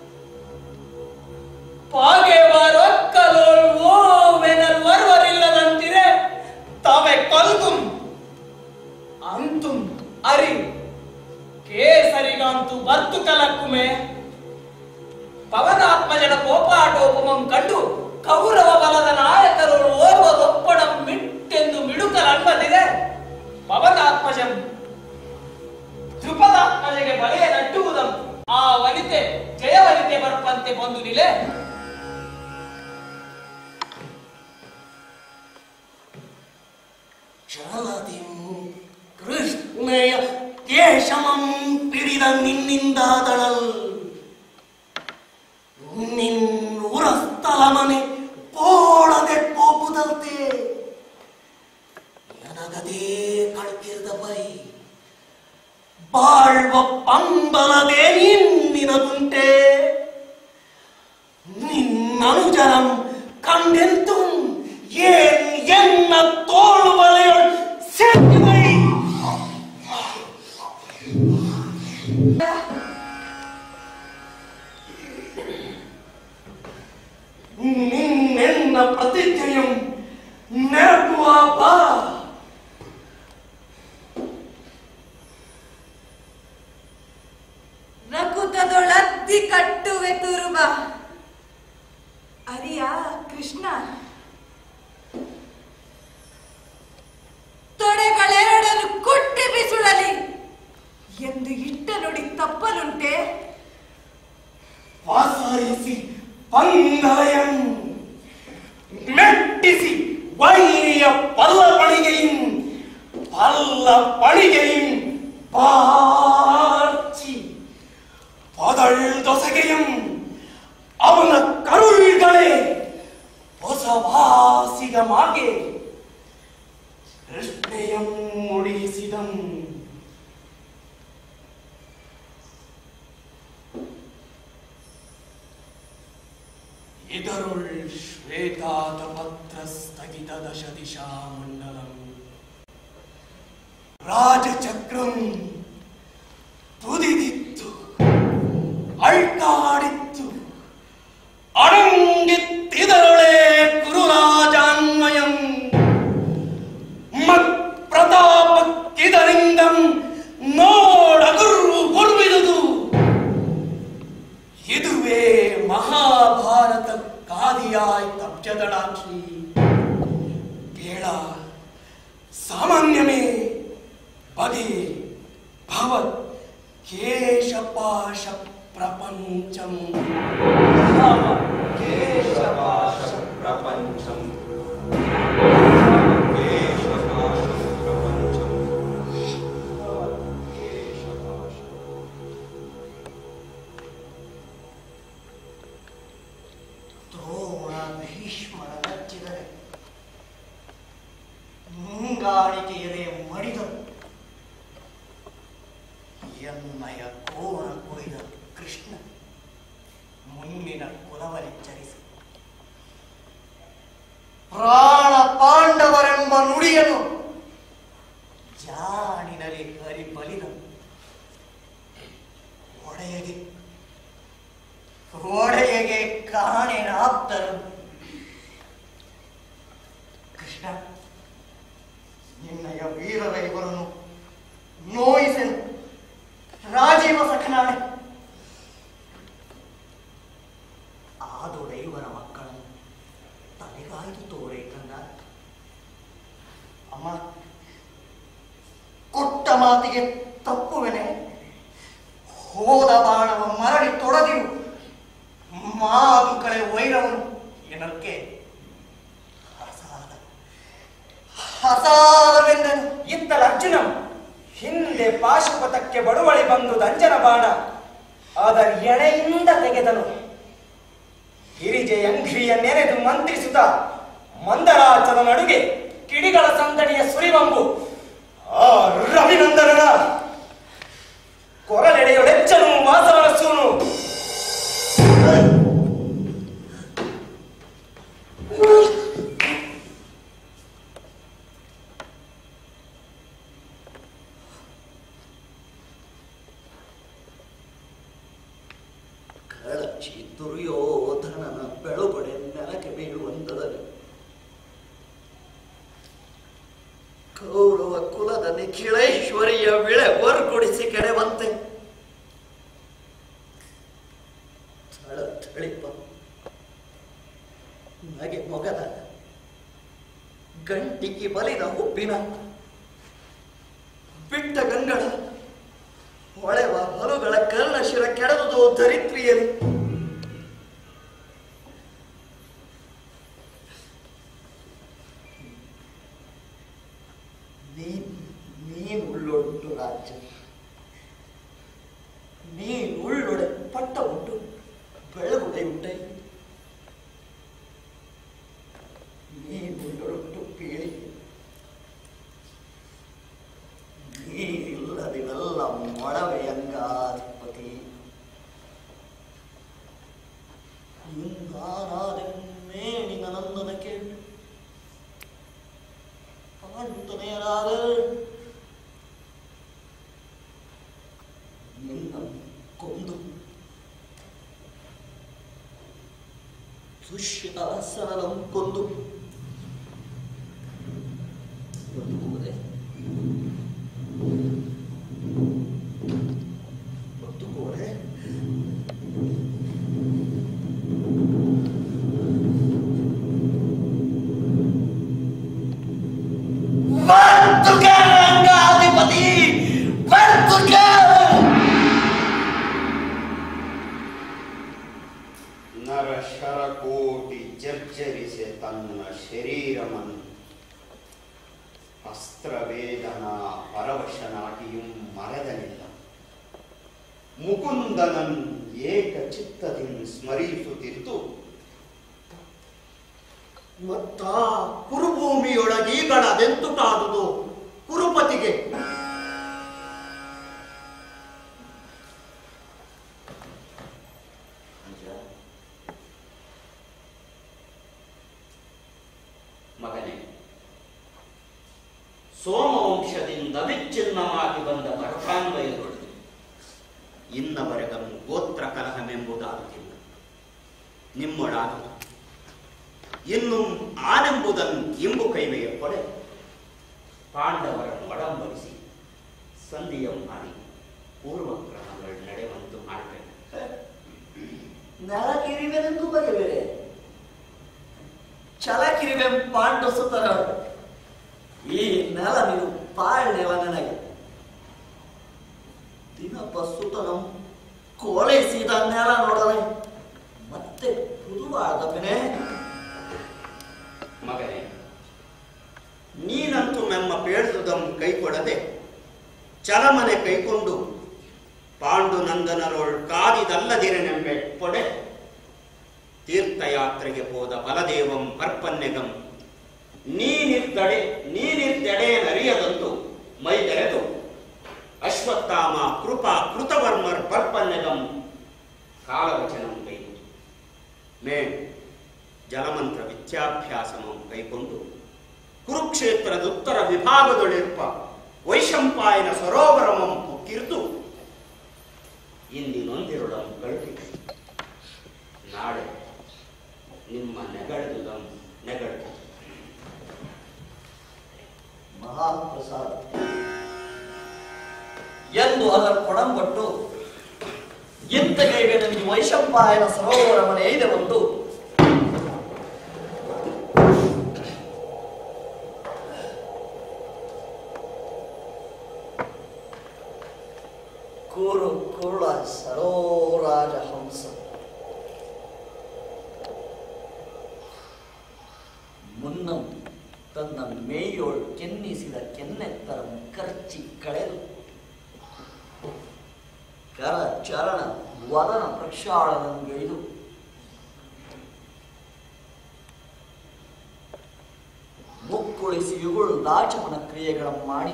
ಪಾಗೆವಾರೊಕ್ಕಲೋಳ್ ಓವೆನಲ್ ವರ್ವರಿಲ್ಲದಂತಿರೆ ತಾವೆ ಕೊಲ್ಕುಂ ಅಂತುಂ ಅರಿ ಕೇಸರಿಗಂತೂ ಬತ್ತು ಕಲಕ್ಕುಮೆ ಪವನಾತ್ಮಜನ ಕೋಪಾಟೋಪಮಂ ಕಂಡು ಕೌರವ ಬಲದ ನಾಯಕರು ಓರ್ವದೊಪ್ಪಣಂ ಮಿಟ್ಟೆಂದು ಮಿಡುಕಲನ್ಬದಿದೆ ಪವನಾತ್ಮಜಂ ಧ್ರುಪದಾತ್ಮಜಗೆ ಬಲೆಯ ನಟ್ಟುವುದಂ ಆ ವನಿತೆ ಜಯವನಿತೆ ಬರ್ಪಂತೆ ಬಂದು ನಿಲೆ ಚಲದಿಂ ಕೃಷ್ಣಯ ಕೇಶಮಂ ಪಿಡಿದ ನಿನ್ನಿಂದಾದಳಲ್ ನಿನ್ನುರಸ್ಥಲ ಮನೆ ಪೋಳದೆ ಪೋಪುದಂತೆ ನನಗದೇ ಕಳ್ತಿರ್ದ ಬೈ ಬಾಳ್ವ ಪಂಬಲದೆ ನಿನ್ನಿನದುಂಟೆ ನಿನ್ನನುಜರಂ ಕಂಡೆಂತು ಏನ್ ಎನ್ನ ತೋಳು ಬಲೆಯೊಳ್ ಸೇರಿವೈ ನಿನ್ನೆನ್ನ ಪ್ರತಿಜ್ಞೆಯಂ ನೆರಪುವ ಬಾ ರಕುತದೊಳದ್ದಿ ಕಟ್ಟುವೆ ತುರುಬ ಅರಿಯ ಕೃಷ್ಣ ತೊಡೆಗಳೆರಡನ್ನು ಕುಟ್ಟಿ ಬಿಸುಳಲಿ ಎಂದು ಇಟ್ಟ ನುಡಿ ತಪ್ಪಲುಂಟೆ ವಾಸರಿಸಿ ಪಂಗಲಯಂ ಮೆಟ್ಟಿಸಿ ವೈರಿಯ ಪಲ್ಲ ಪಣಿಗೆಯಿಂ ಪಲ್ಲ ಪಣಿಗೆಯಿಂ ಪಾರ್ಚಿ ಪದಳ್ ದೊಸಗೆಯಂ ಅವನ ಕರುಳ್ಗಳೇ ಹೊಸವಾಸಿಗ ಮಾಗೆ ಕೃಷ್ಣೆಯಂ ಮುಡಿಸಿದಂ ಇದರುಳ್ ಶ್ವೇತಾದ ಪತ್ರ ಸ್ಥಗಿತ ದಶ ದಿಶಾ ಮಂಡಲಂ ರಾಜಚಕ್ರಂ ತುದಿದಿತ್ತು ಅಳ್ತಾಡಿತ್ತು ಅಡಂಗಿತ್ತಿದರೊಳೆ ಕುರುರಾಜಾನ್ವಯಂ ಮತ್ ಪ್ರತಾಪಕ್ಕಿದರಿಂದಂ ನೋಡಗುರು ಗುರುವಿದುದು ಇದುವೇ ಮಹಾಭಾರತ ಕಾದಿಯಾಯ್ ತಬ್ಜದಳಾಕ್ಷಿ ಬೇಡ ಸಾಮಾನ್ಯಮೇ ಬಗೆ ಭವತ್ ಕೇಶಪಾಶ ಪ್ರಪಂಚಂ ಕೇಶಪಾಶ ಪ್ರಪಂಚಂ ಕೇಶಪಾಶ ಪ್ರಪಂಚಂ ಕೇಶಪಾಶ ದ್ರೋಣ ಭೀಷ್ಮರ ನಚ್ಚಿದರೆ ಮುಂಗಾಣಿಕೆಯರೆ ಮಡಿದರು ಎನ್ನಯ ಕೋಣ ಕೊಯ್ದ ಕೃಷ್ಣ ಮುನ್ನಿನ ಕುಲವರಿಚ್ಚರಿಸಿ ಪ್ರಾಣ ಪಾಂಡವರೆಂಬ ನುಡಿಯನ್ನು ಜಾಣಿನಲ್ಲಿ ಹರಿಬಲಿದ ಒಡೆಯಗೆ ಒಡೆಯಗೆ ಕಾಣೆನಾಪ್ತರು ಕೃಷ್ಣ ನಿನ್ನಯ ವೀರರ ಇವರನ್ನು ನೋಯಿಸೆನು ರಾಜೀವ ಸಖನಾಣೆ ಆದೊಡೆ ಇವರ ಮಕ್ಕಳನ್ನು ತಲೆಗಾಯ್ದು ತೋರೆ ಕಂದ ಅಮ್ಮ ಕೊಟ್ಟ ಮಾತಿಗೆ ತಪ್ಪುವೆನೆ ಹೋದ ಬಾಣವ ಮರಳಿ ತೊಡದಿರು ಮಾದು ಕಳೆ ವೈರವನು ಎನ್ನಕ್ಕೆ ಹಸಾದ ಹಸಾದವೆಂದನು ಇತ್ತಲ ಅರ್ಜುನ ಹಿಂದೆ ಪಾಶುಪತಕ್ಕೆ ಬಡುವಳಿ ಬಂದು ದಂಜನ ಬಾಣ ಅದರ ಎಣೆಯಿಂದ ತೆಗೆದನು ಹಿರಿಜೆ ಅಂಘ್ರಿಯ ನೆನೆದು ಮಂತ್ರಿಸುತ್ತ ಮಂದರಾಚಲ ನಡುಗೆ ಕಿಡಿಗಳ ಸಂದಣಿಯ ಸುರಿವಂಬು ಆ ರವಿನಂದನನ ಕೊರಲೆಡೆಯೊಡೆಚ್ಚನು ವಾಸವನಸೂನು ಕಳಚಿ ದುರ್ಯೋಧನನ ಬೆಳುಬಡೆ ನೆಲಕ್ಕೆ ಬೀಳುವಂತದಲ್ಲಿ ಕೌರವ ಕುಲದ ನಿಖಿಳೈಶ್ವರ್ಯ ವಿಳೆ ಹೊರ್ಗುಡಿಸಿ ಕೆಡವಂತೆ ಥಳ ಥಳಿಪ ನಗೆ ಮೊಗದ ಗಂಟಿಗೆ ಬಲಿದ ಹುಬ್ಬಿನ ಬಿಟ್ಟ ಗಂಗಳ ಹೊಳೆವ ಹೊಲುಗಳ ಕರ್ಣಶಿರ ಕೆಡದುದು ಧರಿತ್ರಿಯಲಿ ನೀನ್ ನೀನ್ ಉಳ್ಳೊಟ್ಟು ರಾಜ್ಯ ನೀನ್ ಉಳ್ಳೊಡೆ ಪಟ್ಟ ಉಂಟು ಬೆಳಗುಡೆ ಉಂಟೆ ನೀನ್ ಉಳ್ಳೊಟ್ಟು ಪೀಳಿ ನೀನಿಲ್ಲದಿವೆಲ್ಲ ಮೊಳವೆಯಂಗಾಧಿಪತಿ ಹಿಂಗಾನಾದೆನ್ನೇಣಿನ ನಂದನ ಕೇಳು ಪಾಂಡುತನೆಯರಾದ ನಿನ್ನ ಕೊಂದು ದುಶ್ಯಾಸನಂ ಕೊಂದು ಬದುಕುವುದೇ ಬದುಕುವುದೇ ರಂಗಾಧಿಪತಿ ನರ ಶರಕೋಟಿ ಜರ್ಜರಿಸೆ ತನ್ನ ಶರೀರಮನ್ ಅಸ್ತ್ರವೇದನ ಪರವಶನಾಗಿಯೂ ಮರೆದನಿಲ್ಲ ಮುಕುಂದನನ್ ಏಕ ಚಿತ್ತದಿಂದ ಸ್ಮರಿಸುತ್ತಿತ್ತು ಮತ್ತ ಕುರುಭೂಮಿಯೊಳಗೀಗಳದೆಂತುಟಾದುದು ಕುರುಪತಿಗೆ ಮಗನೇ ಸೋಮವಂಶದಿಂದ ವಿಚ್ಛಿನ್ನವಾಗಿ ಬಂದ ಭರತಾನ್ವಯಗಳು ಇನ್ನವರೆಗೂ ಗೋತ್ರ ಕಲಹಮೆಂಬುದಾಗುತ್ತಿಲ್ಲ ನಿಮ್ಮೊಳಾಗದು ಇನ್ನು ಆನೆಂಬುದನ್ನು ಇಂಬು ಕೈವೆಯ ಕೊಡೆ ಪಾಂಡವರನ್ನು ಒಡಂಬಡಿಸಿ ಸಂಧಿಯ ಮಾಡಿ ಪೂರ್ವಕ್ರಮಗಳು ನಡೆಯುವಂತು ಮಾಡಬೇಕು ನೆಲಕಿರಿವೆನೆಂದು ಬಗೆಬೇರೆ ಛಲಕಿರಿವೆ ಪಾಂಡು ಸುತರ ಈ ನೆಲ ನೀವು ಪಾಳ್ ನೆಲ ನನಗೆ ದಿನಪ್ಪ ಸುತನಂ ಕೋಲೈಸಿದ ನೆಲ ನೋಡಲೆ ಮತ್ತೆ ಪುದುವಾದಪನೆ ಮಗನೇ ನೀನಂತೂ ನಮ್ಮ ಪೇಳ್ದುದಂ ಕೈಕೊಡದೆ ಚಲಮನೆ ಕೈಕೊಂಡು ಪಾಂಡುನಂದನರೊಳ್ ಕಾದಿದಲ್ಲದಿರನೆಂಬೆ ಪೊಡೆ ತೀರ್ಥಯಾತ್ರೆಗೆ ಹೋದ ಬಲದೇವಂ ಪರ್ಪನ್ನೆಗಂ ನೀನಿರ್ದಡೆ ನೀನಿರ್ದೆಡೆಯನರಿಯದಂತು ಮೈ ತೆರೆದು ಅಶ್ವತ್ಥಾಮ ಕೃಪಾ ಕೃತವರ್ಮರ್ ಪರ್ಪನ್ನೆಗಂ ಕಾಲವಚನಂ ಕೈಗೊಂಡು ಮೇ ಜಲಮಂತ್ರ ವಿದ್ಯಾಭ್ಯಾಸಮಂ ಕೈಕೊಂಡು ಕುರುಕ್ಷೇತ್ರದ ಉತ್ತರ ವಿಭಾಗದೊಳಿರ್ಪ ವೈಶಂಪಾಯನ ಸರೋವರಮಂ ಪುಕ್ಕಿರ್ದು ಇಂದಿನೊಂದಿರುಳಂ ಕಳುಹಿ ನಾಳೆ ನಿಮ್ಮ ನೆಗಳೆದುದಂ ನೆಗಳ್ತು ಮಹಾಪ್ರಸಾದ ಎಂದು ಅದರ ಕೊಡಂಬಟ್ಟು ಇಂತಗೈಗೆ ನನಗೆ ವೈಶಂಪಾಯನ ಸರೋವರ ಮನೆ ಇದೆ ಒಂದು ಕೂರು ಕುರುಳ ಸರೋರಾಜ ಹಂಸ ಮುನ್ನಂ ತನ್ನ ಮೇಯೋಳ್ ಕೆನ್ನಿಸಿದ ಕೆನ್ನೆತ್ತರ ಕರ್ಚಿ ಕಳೆದು ಕರ ಚರಣ ವದನ ಪ್ರಕ್ಷಾಳನಂಗೈದು ಮುಕ್ಕುಳಿಸಿ ಯುಗುಳು ದಾಚಮನ ಕ್ರಿಯೆಗಳ ಮಾಡಿ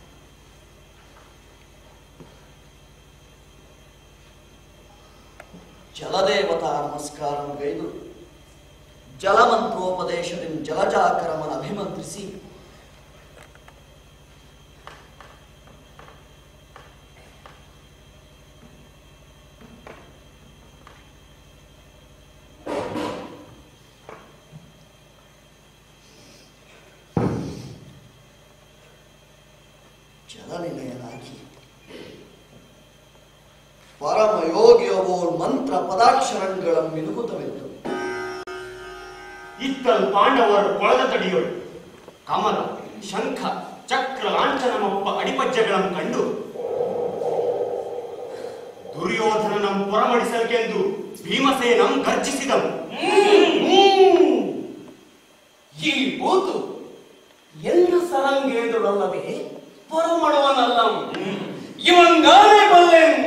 ಜಲದೇವತಾ ನಮಸ್ಕಾರಗೈದು ಜಲಮಂತ್ರೋಪದೇಶದಿಂದ ಜಲಜಾಕರಮನ ಅಭಿಮಂತ್ರಿಸಿ ಜಲನಿಲಯನಾಗಿ ಪರಮ ಯೋಗಿಯವೋರ್ ಮಂತ್ರ ಪದಾಕ್ಷರಗಳ ಮಿನುಗುತ್ತವೆಂದು ಇತ್ತಲ್ ಪಾಂಡವರು ಕೊಳದ ತಡಿಯೋಳು ಕಮಲ ಶಂಖ ಚಕ್ರ ಲಾಂಛನಮೊಬ್ಬ ಅಡಿಪಜ್ಜಗಳನ್ನು ಕಂಡು ದುರ್ಯೋಧನನಂ ಪೊರಮಡಿಸಲ್ಗೆಂದು ಭೀಮಸೇನಂ ಗರ್ಜಿಸಿದನು ಈ ಬೂತು ಎಲ್ಲೂ ಸಹ ಸರಂಗೇದುಳಲ್ಲವೇ ಪರಮಡುವನಲ್ಲ ಇವಂಗಾನೆ ಬಲ್ಲೆನ್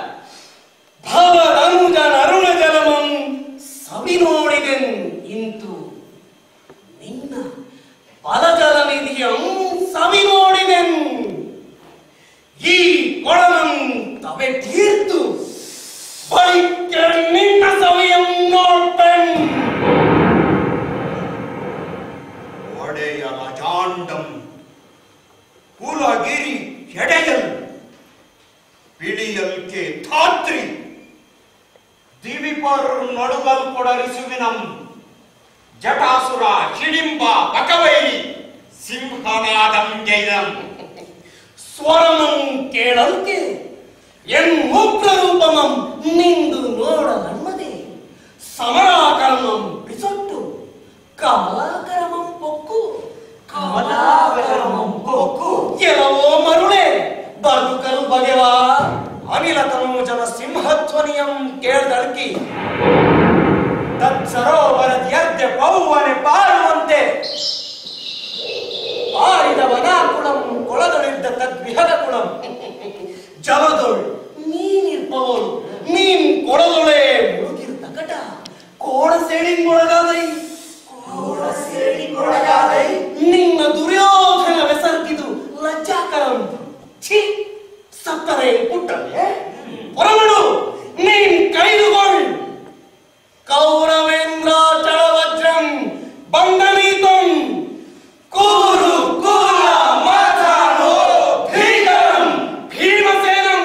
ಭವದನುಜನ ಅರುಣ ಜಲಮಂ ಸವಿ ನೋಡಿದೆನ್ ಇಂತು ನಿನ್ನ ಬಲಜಲ ನಿಧಿಯಂ ಸವಿ ನೋಡಿದೆನ್ ಈ ಕೊಳನಂ ತವೆ ತೀರ್ತು ಬಳಿಕ ನಿನ್ನ ಸವಿಯಂ ನೋಡ್ಪೆನ್ ಒಡೆಯ ರಜಾಂಡಂ ಕುಲಗಿರಿ ಎಡೆಯಲ್ ಪಿಡಿಯಲ್ಕೆ ಧಾತ್ರಿ ದಿವಿಪರ್ ನಡುಗಲ್ ಕೊಡರಿಸುವಿನಂ ಜಟಾಸುರ ಹಿಡಿಂಬ ಬಕವೈರಿ ಸಿಂಹನಾದಂ ಜೈದಂ ಸ್ವರಮಂ ಕೇಳಲ್ಕೆ ಎನ್ ಉಗ್ರ ರೂಪಮಂ ನಿಂದು ನೋಡ ನಮ್ಮದೇ ಸಮರಾಕರಮಂ ಬಿಸೊಟ್ಟು ಕಮಲಾಕರಮಂ ಪೊಕ್ಕು ಕಮಲಾಕರಮಂ ಪೊಕ್ಕು ಕೆಲವೋ ಮರುಳೆ ಬದುಕಲು ಬಗೆವ ಅನಿಲ ತನೂಜನ ಸಿಂಹಧ್ವನಿಯಂ ಕೇಳ್ದಳ್ಕಿ ತತ್ಸರೋವರದ್ಯರ್ಥ ಪೌವನೆ ಪಾರುವಂತೆ ಪಾರಿದ ವನಾಕುಳಂ ಕೊಳದೊಳಿದ್ದ ತದ್ವಿಹದ ಕುಳಂ ಜಲದೊಳ್ ನೀನಿರ್ಪವಳು ನೀನ್ ಕೊಳದೊಳೆ ಮುಳುಗಿರ್ತ ಕಟ ಕೋಡ ಸೇಡಿಂಗೊಳಗಾದೈ ಕೋಡ ಸೇಡಿಂಗೊಳಗಾದೈ ನಿನ್ನ ದುರ್ಯೋಧನ ಬೆಸರ್ಗಿದು ಲಜ್ಜಾಕರಂ ಛೀ ಸತ್ತರೆ ಪುಟ್ಟನೆ ಹೊರಮಡು ನೀನ್ ಕೈದುಕೊಳ್ಳ್ ಕೌರವೇಂದ್ರ ಚಳವಜ್ರಂ ಬಂಧನೀತಂ ಕೂರು ಕೂಲ ಮಾತಾಡೋ ಭೀಕರಂ ಭೀಮಸೇನಂ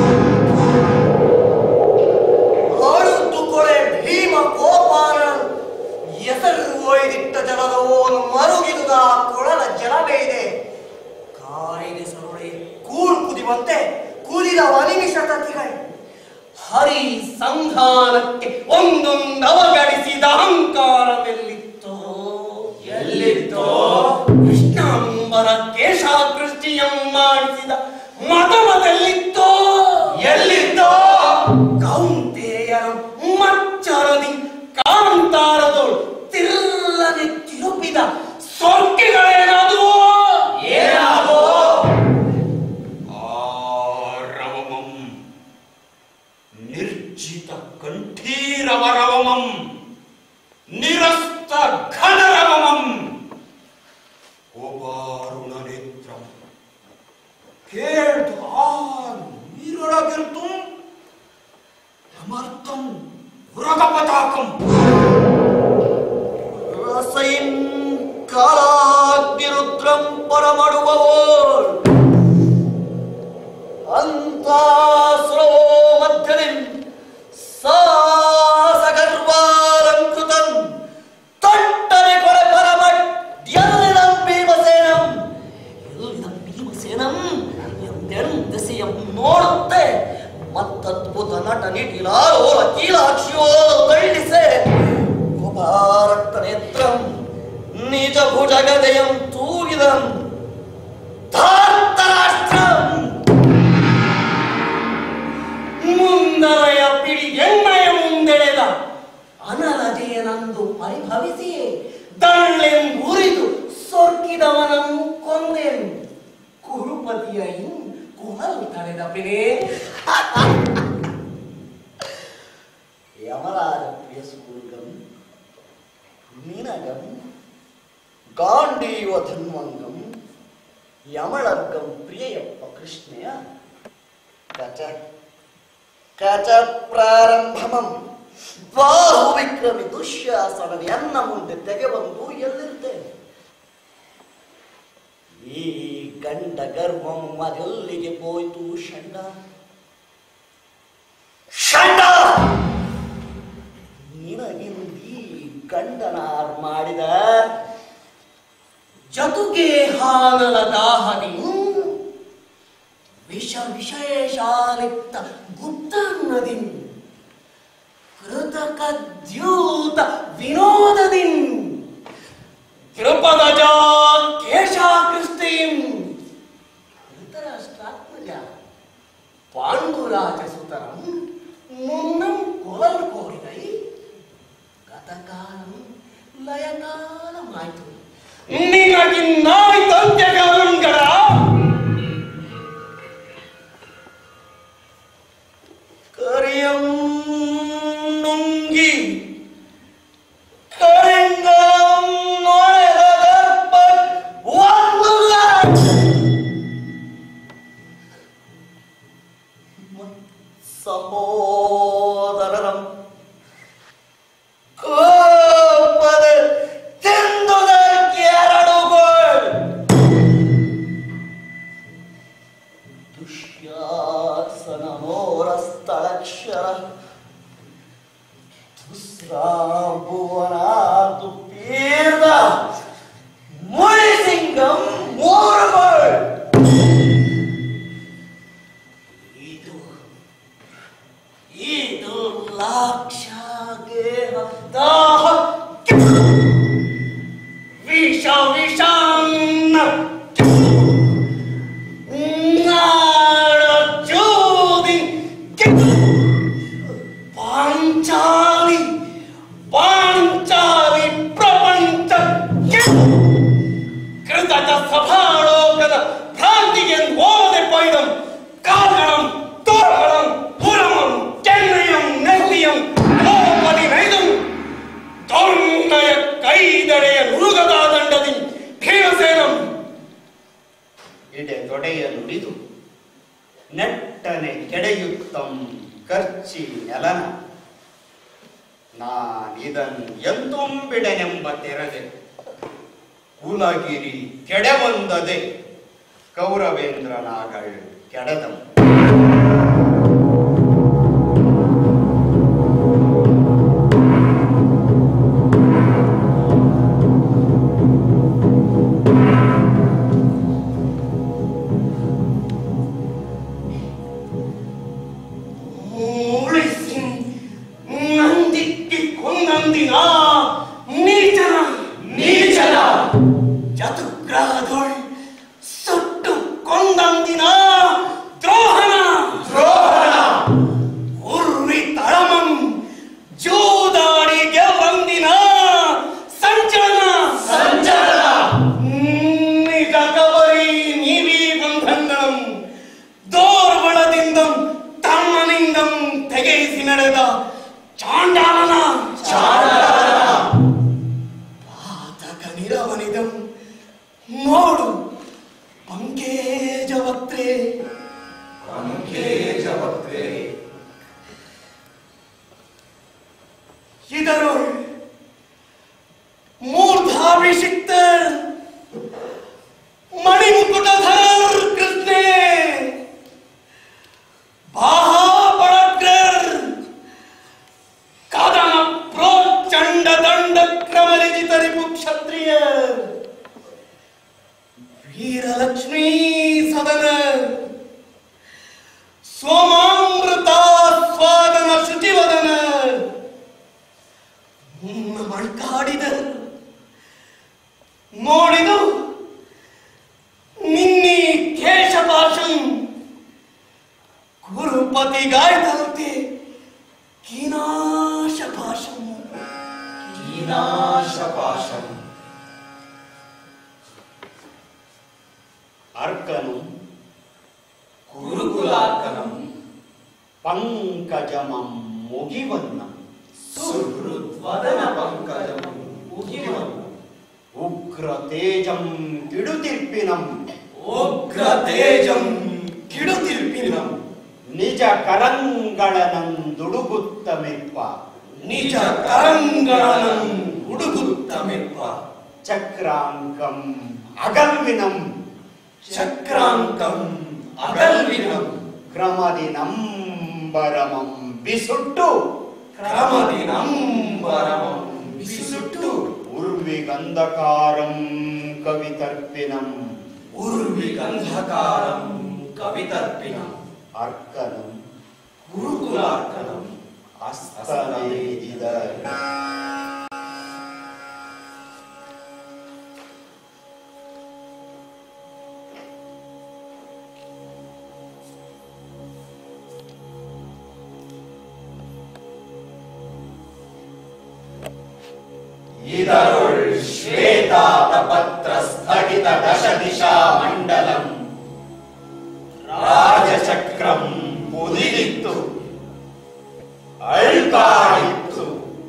ಅಳುತ್ತು ಕೊಳೆ ಭೀಮ ಕೋಪಾಲನ ಹೆಸರು ಒಯ್ದಿಟ್ಟ ಜಲದವೋನು ಮರುಗಿದುದ ಕೊಳಲ ಜಲವೇ ಇದೆ ಕಾಯಿದೆ ಸರುಳೆ ಕೂಳ್ ಕುದಿವಂತೆ ಕುದಿದ ವನಿಮಿಷ ತತಿಗಳು ಹರಿ ಸಂಧಾನಕ್ಕೆ ಒಂದೊಂದು ಅವಗಡಿಸಿದ ಅಹಂಕಾರವೆಲ್ಲಿತ್ತೋ ಎಲ್ಲಿತ್ತೋ ಕೃಷ್ಣಾಂಬರ ಕೇಶಾಕೃಷ್ಟಿಯಂ ಮಾಡಿಸಿದ ಮತಮದಲ್ಲಿತ್ತೋ ಎಲ್ಲಿತ್ತೋ ಕೌಂತೆಯರ ಮಚ್ಚರದಿ ಕಾಂತಾರದೋಳು ತಿಲ್ಲನೆ ತಿರುಪಿದ ಸೊರ್ಕೆಗಳೇನಾದವೋ ಏನಾದೋ ರವಮಂ ನಿರ್ಜಿತ ಕಂಠೀರವರವಮಂ ನಿರಸ್ತ ಘನರವಮಂ ಕೋಪಾರುಣ ನೇತ್ರಂ ಕೇಳ್ದು ನೀರೊಳಗಿರ್ತು ಅಮರ್ಥಂ ಉರಗಪತಾಕಂ ರಸೈನ್ ಕಾಲಾಗ್ನಿರುದ್ರಂ ಪರಮಡುವವೋಳ್ ಅಂತಾಸುರವೋ ಮಧ್ಯದಿಂ ಸಾಸಗರ್ವಾಲಂಕೃತಂ ತೊಟ್ಟನೆ ಕೊಳೆ ಪರಮಟ್ ಎಲ್ಲಿದಂ ಭೀಮಸೇನಂ ಎಲ್ಲಿದಂ ಭೀಮಸೇನಂ ಎಂದೆಂದೆಸೆಯಂ ನೋಡುತ್ತೆ ಮತ್ತದ್ಭುತ ನಟ ನಿಟಿಲಾಲೋಲ ಕೀಲಾಕ್ಷಿಯೋ ತಳ್ಳಿಸೆ ಕುಮಾರಕ್ತ ನೇತ್ರಂ ನಿಜ ಭುಜಗದೆಯಂ ತೂಗಿದಂ ಧಾರ್ತರಾಷ್ಟ್ರಂ ಮುಂದರೆಯ ಪಿಡಿ ಎಣ್ಣೆಯ ಮುಂದೆಳೆದ ಅನಲಜೆಯನಂದು ಪರಿಭವಿಸಿಯೇ ದಳ್ಳೆಂ ಉರಿದು ಸೊರ್ಕಿದವನನ್ನು ಕೊಂದೆನು ಕುರುಪತಿಯ ಇನ್ ಕುಹಲ್ ತಡೆದ ಪಿನೇ ಯಮರಾಜ ಪ್ರಿಯ ಸೂರ್ಗಂ ನಿನಗಂ ಗಾಂಡೀವ ಧನ್ವಂಗಂ ಯಮಳರ್ಗಂ ಪ್ರಿಯಯಪ್ಪ ಕೃಷ್ಣೆಯ ಕಚ ಕಚ ಪ್ರಾರಂಭಮಂ ಬಾಹು ವಿಕ್ರಮಿ ದುಶ್ಯಾಸನ ಎನ್ನ ಮುಂದೆ ತೆಗೆ ಬಂದು ಎಲ್ಲಿರ್ತೇನೆ ಈ ಗಂಡ ಗರ್ಭಂ ಅದೆಲ್ಲಿಗೆ ಹೋಯ್ತು ಷಂಡ ಷಂಡ ನಿನಗಿಂದಿ ಗಂಡನಾರ್ ಮಾಡಿದ ಜತುಗೆ ಹಾನಲ ದಾಹದಿ ವಿಷ ವಿಶೇಷಾಲಿಪ್ತ ಗುಪ್ತನ್ನದಿ ಕೃತಕ ದ್ಯೂತ ವಿನೋದದಿ ಕೃಪದಜ ಕೇಶಾಕೃಷ್ಟಿಂ ಧೃತರಾಷ್ಟ್ರಾತ್ಮಜ ಪಾಂಡುರಾಜ ಸುತರಂ ಮುನ್ನಂ ಕೊಲಲ್ ಕೋರಿದೈ ಗತಕಾಲಂ ಲಯಕಾಲಮಾಯ್ತು ನಿನಗಿನ್ನಾಯ್ತಂತ್ಯಗಾಲಂಗಳ ಕರಿಯಂ ನುಂಗಿ ಕರೆಂಗಂ ನೊಳೆದ ದರ್ಪ ಒಂದು ಸಹೋದರರಂ ಕೋಪದ ತಿಂದುದ ಕೆರಡುಗೋಳ್ ದುಶ್ಯಾಸನ ಮೋರ ಸ್ಥಳಕ್ಷರ ದುಸ್ರಾಭುವನಾದು ಪೀರ್ದ ಮುಳಿಸಿಂಗಂ ಮೂರುಗೋಳ್ ಇದು ಇದು ಲಾಕ್ಷಾಗೆ ದಾಹ ವಿಷ ವಿಷಾನ್ನ ನಾಡಚೂದಿ ಪಾಂಚಾಲಿ ಪಾಂಚಾಲಿ ಪ್ರಪಂಚ ಕೃತಕ ಸಭಾಲೋಕದ ಭ್ರಾಂತಿಗೆ ಓದೆ ಪೈದಂ ಕಾರಣಂ ತೋರಣಂ ಪುರಮಂ ಚೆನ್ನಯಂ ನೆಹ್ಲಿಯಂ ಲೋಪದಿ ನೈದಂ ದೌರ್ಣಯ ಕೈದಡೆಯ ನುರುಗದ ದಂಡದಿ ಭೀಮಸೇನಂ ಇಡೆ ತೊಡೆಯ ನುಡಿದು ನೆಟ್ಟನೆ ಕೆಡೆಯುತ್ತಂ ಕರ್ಚಿ ನೆಲನ ನಾನಿದನ್ ಎಂತುಂಬಿಡೆನೆಂಬ ತೆರದೆ ಕುಲಗಿರಿ ಕೆಡೆವಂದದೆ ಕೌರವೇಂದ್ರನಾಗಳ್ ಕೆಡದಂ ಉಳಿಸಿ ನಂದಿಕ್ಕಿ ಕೊಂದಂದಿನ ನೀಚನ ನೀಚನ ಚತುಗ್ರಹದೊಳ್ ಸುಟ್ಟು ಕೊಂದಂದಿನ ದ್ರೋಹನ ದ್ರೋಹನ ಉರ್ವಿ ತಳಮಂ ಜೂದಾಡಿ ಗೆಲ್ವಂದಿನ ಸಂಚಲನ ಸಂಚಲನ ನಿಜ ಕಬರಿ ನೀವೀ ಬಂಧಂಗಳಂ ದೋರ್ಬಳದಿಂದಂ ತಮ್ಮನಿಂದಂ ತೆಗೆಯಿಸಿ ನಡೆದ ಚಾಂಡಾಲನ ಚಾಂಡಾಲನ ಪಾತಕ ನಿರವನಿದಂ ನೋಡು ಪಂಕೇಜವಕ್ತ್ರೇ ಪಂಕೇಜವಕ್ತ್ರೇ ಇದರೊಳ್ ಮೂರ್ಧಾಭಿಷಿಕ್ತರ್ ಮಣಿಮುಕುಟಧರ್ ಕೃಷ್ಣೇ ಬಾಹಾಪಳಗ್ರರ್ ಕದನ ಪ್ರೋಚ್ಚಂಡ ದಂಡ ಕ್ರಮರಿಜಿತರಿಪು ಕ್ಷತ್ರಿಯ ವೀರಲಕ್ಷ್ಮೀ ಸದನ ಸೋಮಾಮೃತ ಸ್ವಾಗನ ಶುಚಿವದನ ಮುನ್ನ ಮಳ್ಕಾಡಿದರು ನೋಡಿದು ನಿನ್ನಿ ಕೇಶಪಾಶಂ ಗುರುಪತಿ ಗಾಯದಂತೆ ಕೀನಾಶ ಭಾಷಂ ಕೀನಾಶಪಾಶಂ ಅರ್ಕನು ಗುರುಕುಲಾರ್ಕನಂ ಪಂಕಜಮಂ ಮುಗಿವನ್ನಂ ಸುಹೃದ್ವದನ ಪಂಕಜಂ ಮುಗಿವಂ ಉಗ್ರ ತೇಜಂ ಕಿಡುತಿರ್ಪಿನಂ ಉಗ್ರ ತೇಜಂ ಕಿಡುತಿರ್ಪಿನಂ ನಿಜ ಕರಂಗಳನಂದುಡುಗುತ್ತಮೆಪ್ಪ ನಿಜ ಕರಂಗಳನಂ ಹುಡುಗುತ್ತಮೆಪ್ಪ ಚಕ್ರಾಂಕಂ ಅಗಲ್ವಿನಂ ಚಕ್ರಾಂಕಂ ಅಗಲ್ವಿನಂ ಕ್ರಮದಿ ನಂಬರಮಂ ಬಿಸುಟ್ಟು ಕ್ರಮದಿ ನಂಬರಮಂ ಬಿಸುಟ್ಟು ಉರ್ವಿ ಗಂಧಕಾರಂ ಕವಿತರ್ಪಿನಂ ಉರ್ವಿ ಗಂಧಕಾರಂ ಕವಿತರ್ಪಿನಂ ಅರ್ಕನಂ ಗುರುಕುಲಾರ್ಕನಂ ಅಸ್ತವೇದಿದ ಇದರೊಳ್ ಶ್ವೇತಾತಪತ್ರ స్థాపిత దశ దిశా మండలం రాజచక్రం పొదిగిత్తు ಅಳ್ಕಾಡಿತ್ತು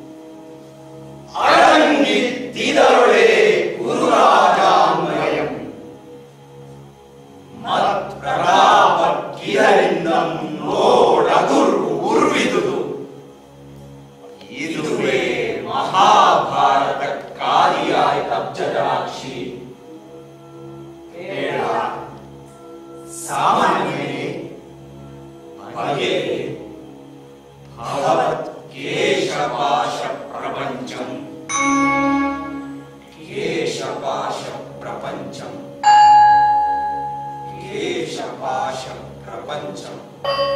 ಅಡಂಗಿತ್ತಿದರೊಳೆ ಗುರುರಾಜಾನ್ವಯಂ ಮತ್ ಪ್ರತಾಪ ಕಿರರಿಂದ ನೋಡಗುರು ಉರ್ವಿದುದು ಇದುವೇ ಮಹಾಭಾರತ ಕಾರಿಯಾಯ ಅಬ್ಜದಾಕ್ಷಿ ಹೇಳ ಸಾಮಾನ್ಯವೇ ಬಗೆ ಭವತ್ ಕೇಶಪಾಶ ಪ್ರಪಂಚಂ ಕೇಶಪಾಶ ಪ್ರಪಂಚಂ ಕೇಶಪಾಶ ಪ್ರಪಂಚಂ